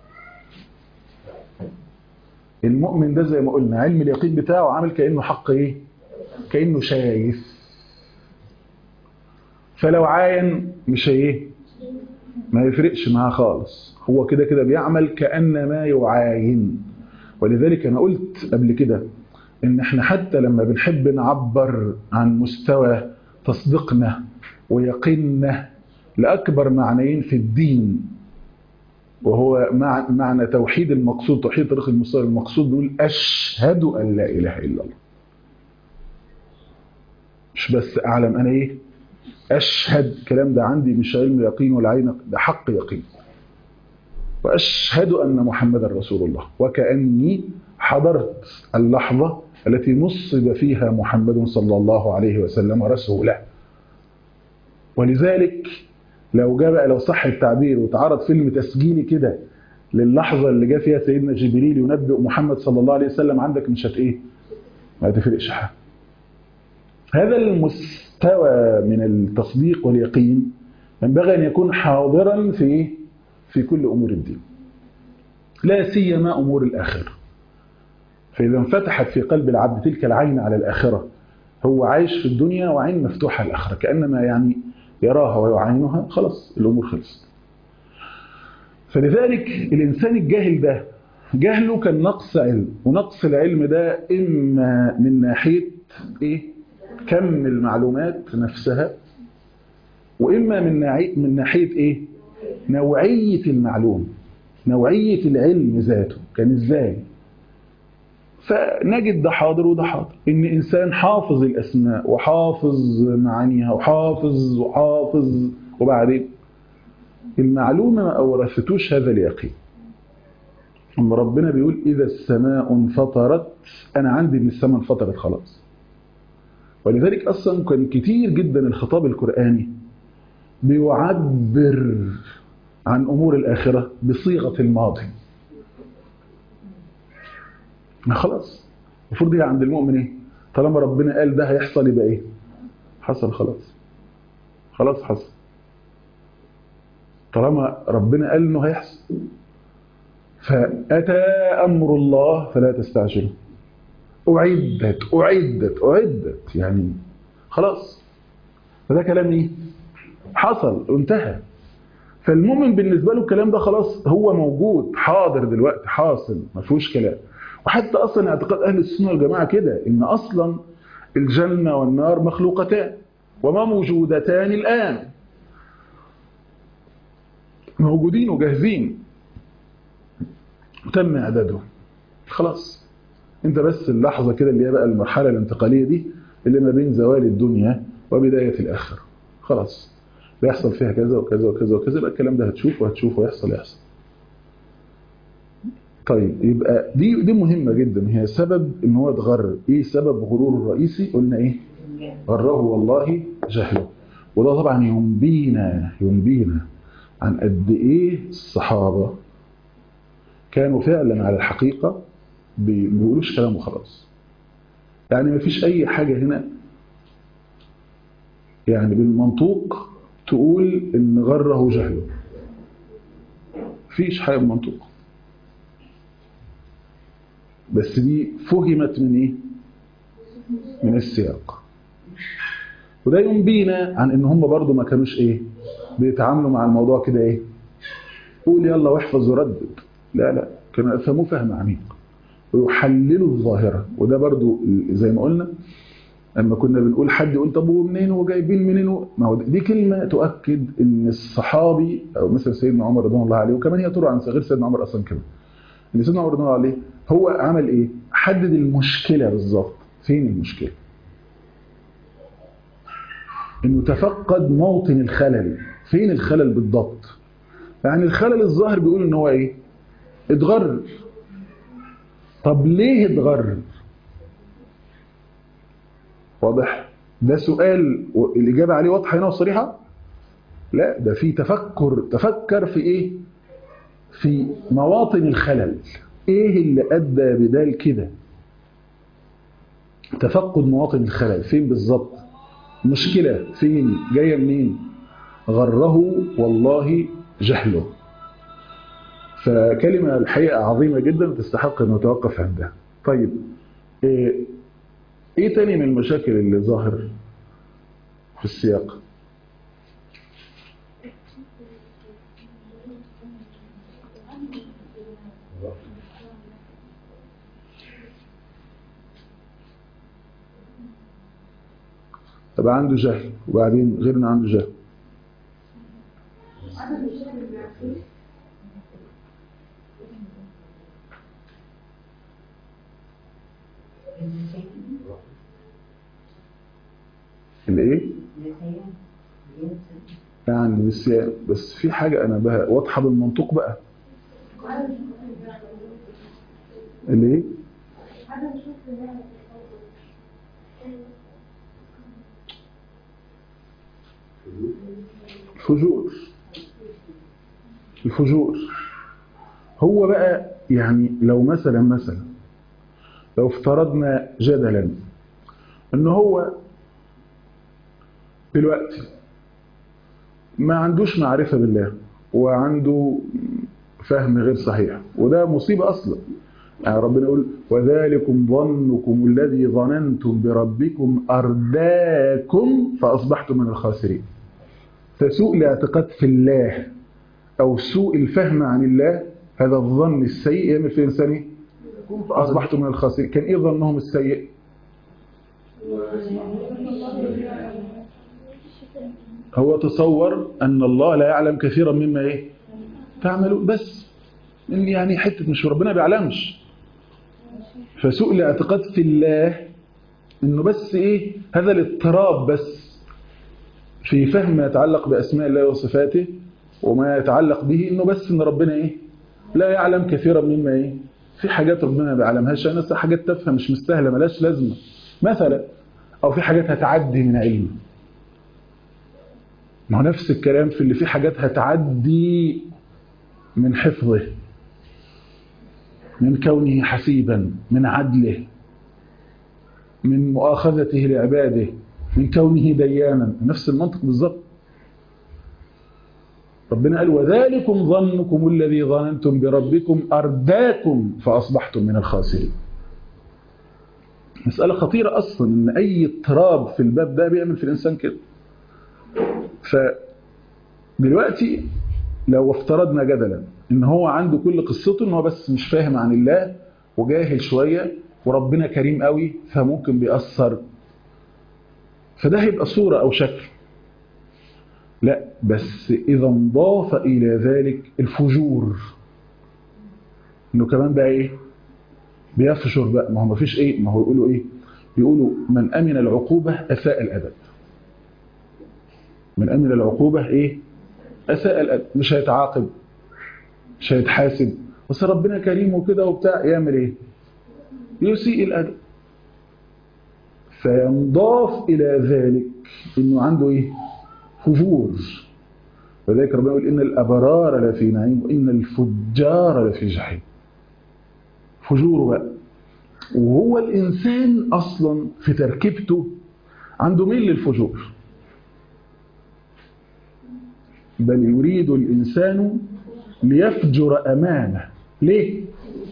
المؤمن ده زي ما قلنا علم اليقين بتاعه عامل كأنه حق إيه كأنه شايف فلو عاين مش ايه ما يفرقش معاه خالص هو كده كده بيعمل كأنما يعاين ولذلك أنا قلت قبل كده إن إحنا حتى لما بنحب نعبر عن مستوى تصديقنا ويقيننا لأكبر معنيين في الدين وهو مع معنى توحيد المقصود توحيد طريق المستوى المقصود بيقول أشهد أن لا إله إلا الله مش بس أعلم أنا إيه أشهد الكلام ده عندي مش علم يقين ولا عين ده حق يقين وأشهد أن محمد رسول الله وكأني حضرت اللحظة التي نصب فيها محمد صلى الله عليه وسلم رسوله ولذلك لو جاء بقى لو صح التعبير وتعرض فيلم تسجيلي كده للحظة اللي جاء فيها سيدنا جبريل ينبئ محمد صلى الله عليه وسلم عندك مش هت ايه ما تفرقش حاجه هذا المستوى من التصديق واليقين ينبغي أن يكون حاضرا في في كل أمور الدين لا سيما أمور الآخرة فإذا انفتحت في قلب العبد تلك العين على الآخرة هو عايش في الدنيا وعين مفتوحة الآخرة كأنما يعني يراها ويعينها خلاص الأمور خلصت فلذلك الإنسان الجاهل ده جهله كان نقص علم ونقص العلم ده إما من ناحية إيه كم المعلومات نفسها وإما من ناحية من ناحية إيه نوعية المعلومة نوعية العلم ذاته كان إزاي فنجد ده حاضر وده حاضر إن إنسان حافظ الأسماء وحافظ معانيها وحافظ وحافظ وبعدين المعلومة ما أورثتوش هذا اليقين أما ربنا بيقول إذا السماء انفطرت أنا عندي إن السماء انفطرت خلاص ولذلك أصلا كان كتير جدا الخطاب القرآني بيعبر عن أمور الآخرة بصيغة الماضي ما خلاص المفروض هي عند المؤمن ايه طالما ربنا قال ده هيحصل يبقى ايه حصل خلاص خلاص حصل طالما ربنا قال انه هيحصل فأتى أمر الله فلا تستعجلوا أعدت أعدت أعدت يعني خلاص فده كلام ايه حصل انتهى فالمؤمن بالنسبة له الكلام ده خلاص هو موجود حاضر دلوقتي حاصل ما فيهوش كلام وحتى أصلا اعتقاد أهل السنة والجماعة كده إن أصلا الجنة والنار مخلوقتان وما موجودتان الآن موجودين وجاهزين وتم إعدادهم خلاص انت بس اللحظة كده اللي هي بقى المرحلة الانتقالية دي اللي ما بين زوال الدنيا وبداية الآخرة خلاص بيحصل فيها كذا وكذا وكذا وكذا يبقى الكلام ده هتشوفه وهتشوفه ويحصل يحصل طيب يبقى دي دي مهمة جدا هي سبب ان هو اتغر ايه سبب غرور الرئيسي قلنا ايه غره والله جهله وده طبعا ينبينا ينبينا عن قد ايه الصحابة كانوا فعلا على الحقيقة بيقولوش كلام وخلاص يعني ما فيش اي حاجة هنا يعني بالمنطوق تقول ان غره جهله فيش حاجة بالمنطوق بس دي فهمت من ايه من السياق وده ينبينا عن ان هم برضو ما كانوش ايه بيتعاملوا مع الموضوع كده ايه قول يلا واحفظ وردد لا لا كانوا يفهموه فهم عميق ويحللوا الظاهرة وده برضو زي ما قلنا لما كنا بنقول حد يقول طب ومنين وجايبين منين ما هو دي كلمة تؤكد ان الصحابي او مثلا سيدنا عمر رضي الله عليه وكمان هي تروى عن غير سيدنا عمر اصلا كمان ان سيدنا عمر رضي الله عليه هو عمل ايه حدد المشكلة بالظبط فين المشكلة انه تفقد موطن الخلل فين الخلل بالضبط يعني الخلل الظاهر بيقول ان هو ايه اتغرر طب ليه اتغرر واضح ده سؤال الإجابة عليه واضحة هنا وصريحة لا ده في تفكر تفكر في ايه في مواطن الخلل ايه اللي ادى بدال كده تفقد مواطن الخلل فين بالظبط مشكلة فين جاية منين غره والله جهله فكلمة الحقيقة عظيمة جدا تستحق أن نتوقف عندها طيب إيه, إيه تاني من المشاكل اللي ظاهر في السياق طب عنده جهل وبعدين غيرنا عنده جهل الايه يعني بس بس في حاجة انا بها واضحة بالمنطق بقى الايه الفجور الفجور هو بقى يعني لو مثلا مثلا لو افترضنا جدلا ان هو دلوقتي ما عندوش معرفة بالله وعنده فهم غير صحيح وده مصيبة أصلا يعني ربنا يقول وذلكم ظنكم الذي ظننتم بربكم أرداكم فأصبحتم من الخاسرين فسوء الاعتقاد في الله أو سوء الفهم عن الله هذا الظن السيء يعمل في الإنسان إيه؟ فأصبحتم من الخاسرين كان إيه ظنهم السيء هو تصور أن الله لا يعلم كثيرا مما إيه تعملوا بس يعني حتة مش ربنا بيعلمش فسوء الاعتقاد في الله انه بس ايه هذا الاضطراب بس في فهم ما يتعلق باسماء الله وصفاته وما يتعلق به انه بس ان ربنا ايه لا يعلم كثيرا مما ايه في حاجات ربنا ما بيعلمهاش ناس حاجات تافهه مش مستاهله ملاش لازمه مثلا او في حاجات هتعدي من علمه ما هو نفس الكلام في اللي فيه حاجات هتعدي من حفظه من كونه حسيبا من عدله من مؤاخذته لعباده من كونه ديانا نفس المنطق بالظبط ربنا قال وذلكم ظنكم الذي ظننتم بربكم أرداكم فأصبحتم من الخاسرين مسألة خطيرة أصلا إن أي اضطراب في الباب ده بيعمل في الإنسان كده فدلوقتي لو افترضنا جدلا ان هو عنده كل قصته ان هو بس مش فاهم عن الله وجاهل شوية وربنا كريم قوي فممكن بيأثر فده هيبقى صورة او شكل لا بس اذا انضاف الى ذلك الفجور انه كمان بقى ايه بيفجر بقى ما هو مفيش ايه ما هو يقولوا ايه بيقولوا من امن العقوبة اساء الادب من امن العقوبة ايه اساء الادب مش هيتعاقب مش هيتحاسب بس ربنا كريم وكده وبتاع يعمل ايه يسيء الادب فينضاف الى ذلك انه عنده ايه فجور وذلك ربنا يقول ان الابرار لفي نعيم وان الفجار لفي جحيم فجوره بقى وهو الانسان اصلا في تركيبته عنده ميل للفجور بل يريد الانسان ليفجر أمامه ليه؟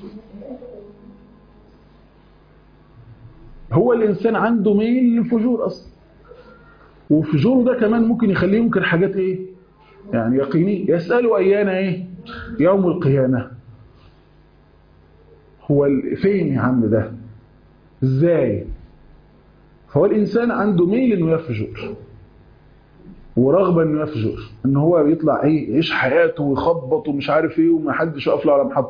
هو الإنسان عنده ميل للفجور أصلا وفجوره ده كمان ممكن يخليه ينكر حاجات إيه؟ يعني يقيني يسألوا أيان إيه؟ يوم القيامة هو فين يا عم ده؟ إزاي؟ فهو الإنسان عنده ميل إنه يفجر ورغبة انه يفجر ان هو بيطلع ايه يعيش حياته ويخبط ومش عارف ايه وما حدش يقف له على محطات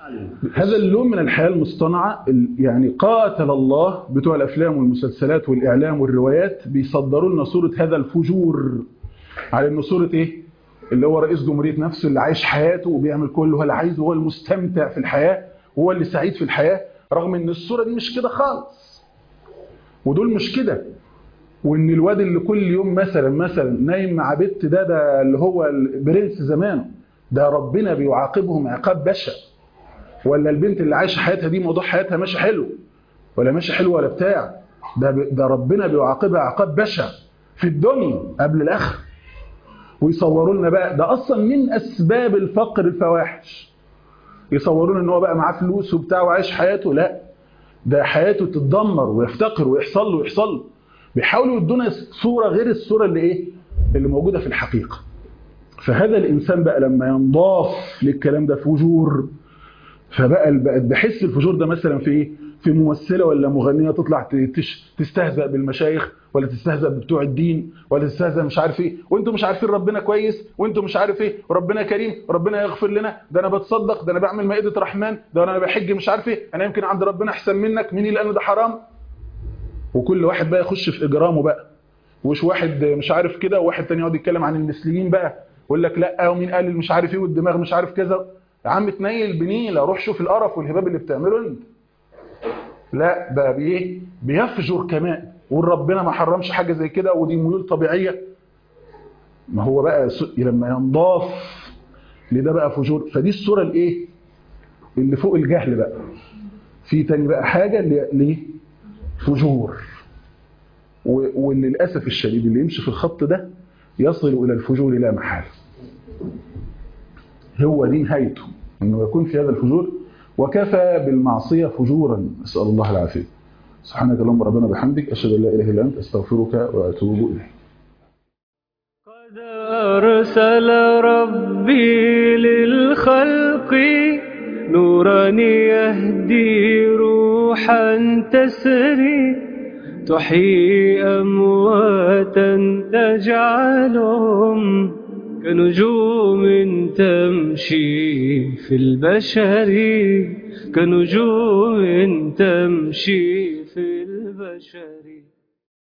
هذا اللون من الحياة المصطنعة ال- يعني قاتل الله بتوع الأفلام والمسلسلات والإعلام والروايات بيصدروا لنا صورة هذا الفجور على إنه صورة إيه؟ اللي هو رئيس جمهورية نفسه اللي عايش حياته وبيعمل كل اللي هو اللي عايزه هو المستمتع في الحياة وهو اللي سعيد في الحياة رغم إن الصورة دي مش كده خالص ودول مش كده وإن الواد اللي كل يوم مثلا مثلا نايم مع بنت ده ده اللي هو البرنس زمانه ده ربنا بيعاقبهم عقاب بشع ولا البنت اللي عايشه حياتها دي موضوع حياتها ماشي حلو ولا ماشي حلو ولا بتاع ده ب- ده ربنا بيعاقبها عقاب بشع في الدنيا قبل الاخره ويصوروا لنا بقى ده اصلا من اسباب الفقر الفواحش يصوروا لنا ان هو بقى معاه فلوس وبتاع وعايش حياته لا ده حياته تتدمر ويفتقر ويحصل له ويحصل له بيحاولوا يدونا صوره غير الصوره اللي ايه اللي موجوده في الحقيقه فهذا الانسان بقى لما ينضاف للكلام ده فجور فبقى بقت بحس الفجور ده مثلا في ايه في ممثله ولا مغنيه تطلع ت- تش- تستهزأ بالمشايخ ولا تستهزأ بتوع الدين ولا تستهزأ مش عارف ايه وانتم مش عارفين ربنا كويس وانتم مش عارف ايه وربنا كريم وربنا يغفر لنا ده انا بتصدق ده انا بعمل مائده رحمن ده انا بحج مش عارف ايه انا يمكن عند ربنا احسن منك مين اللي قال ده حرام وكل واحد بقى يخش في اجرامه بقى وش واحد مش عارف كده وواحد تاني يقعد يتكلم عن المثليين بقى يقول لك لا ومين قال مش عارف ايه والدماغ مش عارف كذا يا عم تنيل بنيله روح شوف القرف والهباب اللي بتعمله انت لا ده بايه بيفجر كمان وربنا ما حرمش حاجه زي كده ودي ميول طبيعيه ما هو بقى س- لما ينضاف لده بقى فجور فدي الصوره الايه اللي فوق الجهل بقى في تاني بقى حاجه اللي ليه فجور و- وللاسف الشديد اللي يمشي في الخط ده يصل الى الفجور لا محاله هو دي نهايته انه يكون في هذا الفجور وكفى بالمعصيه فجورا نسال الله العافيه سبحانك اللهم ربنا بحمدك اشهد ان لا اله الا انت استغفرك واتوب اليك قد أرسل ربي للخلق نورا يهدي روحا تسري تحيي أمواتا تجعلهم كنجوم تمشي في البشر كنجوم تمشي في البشر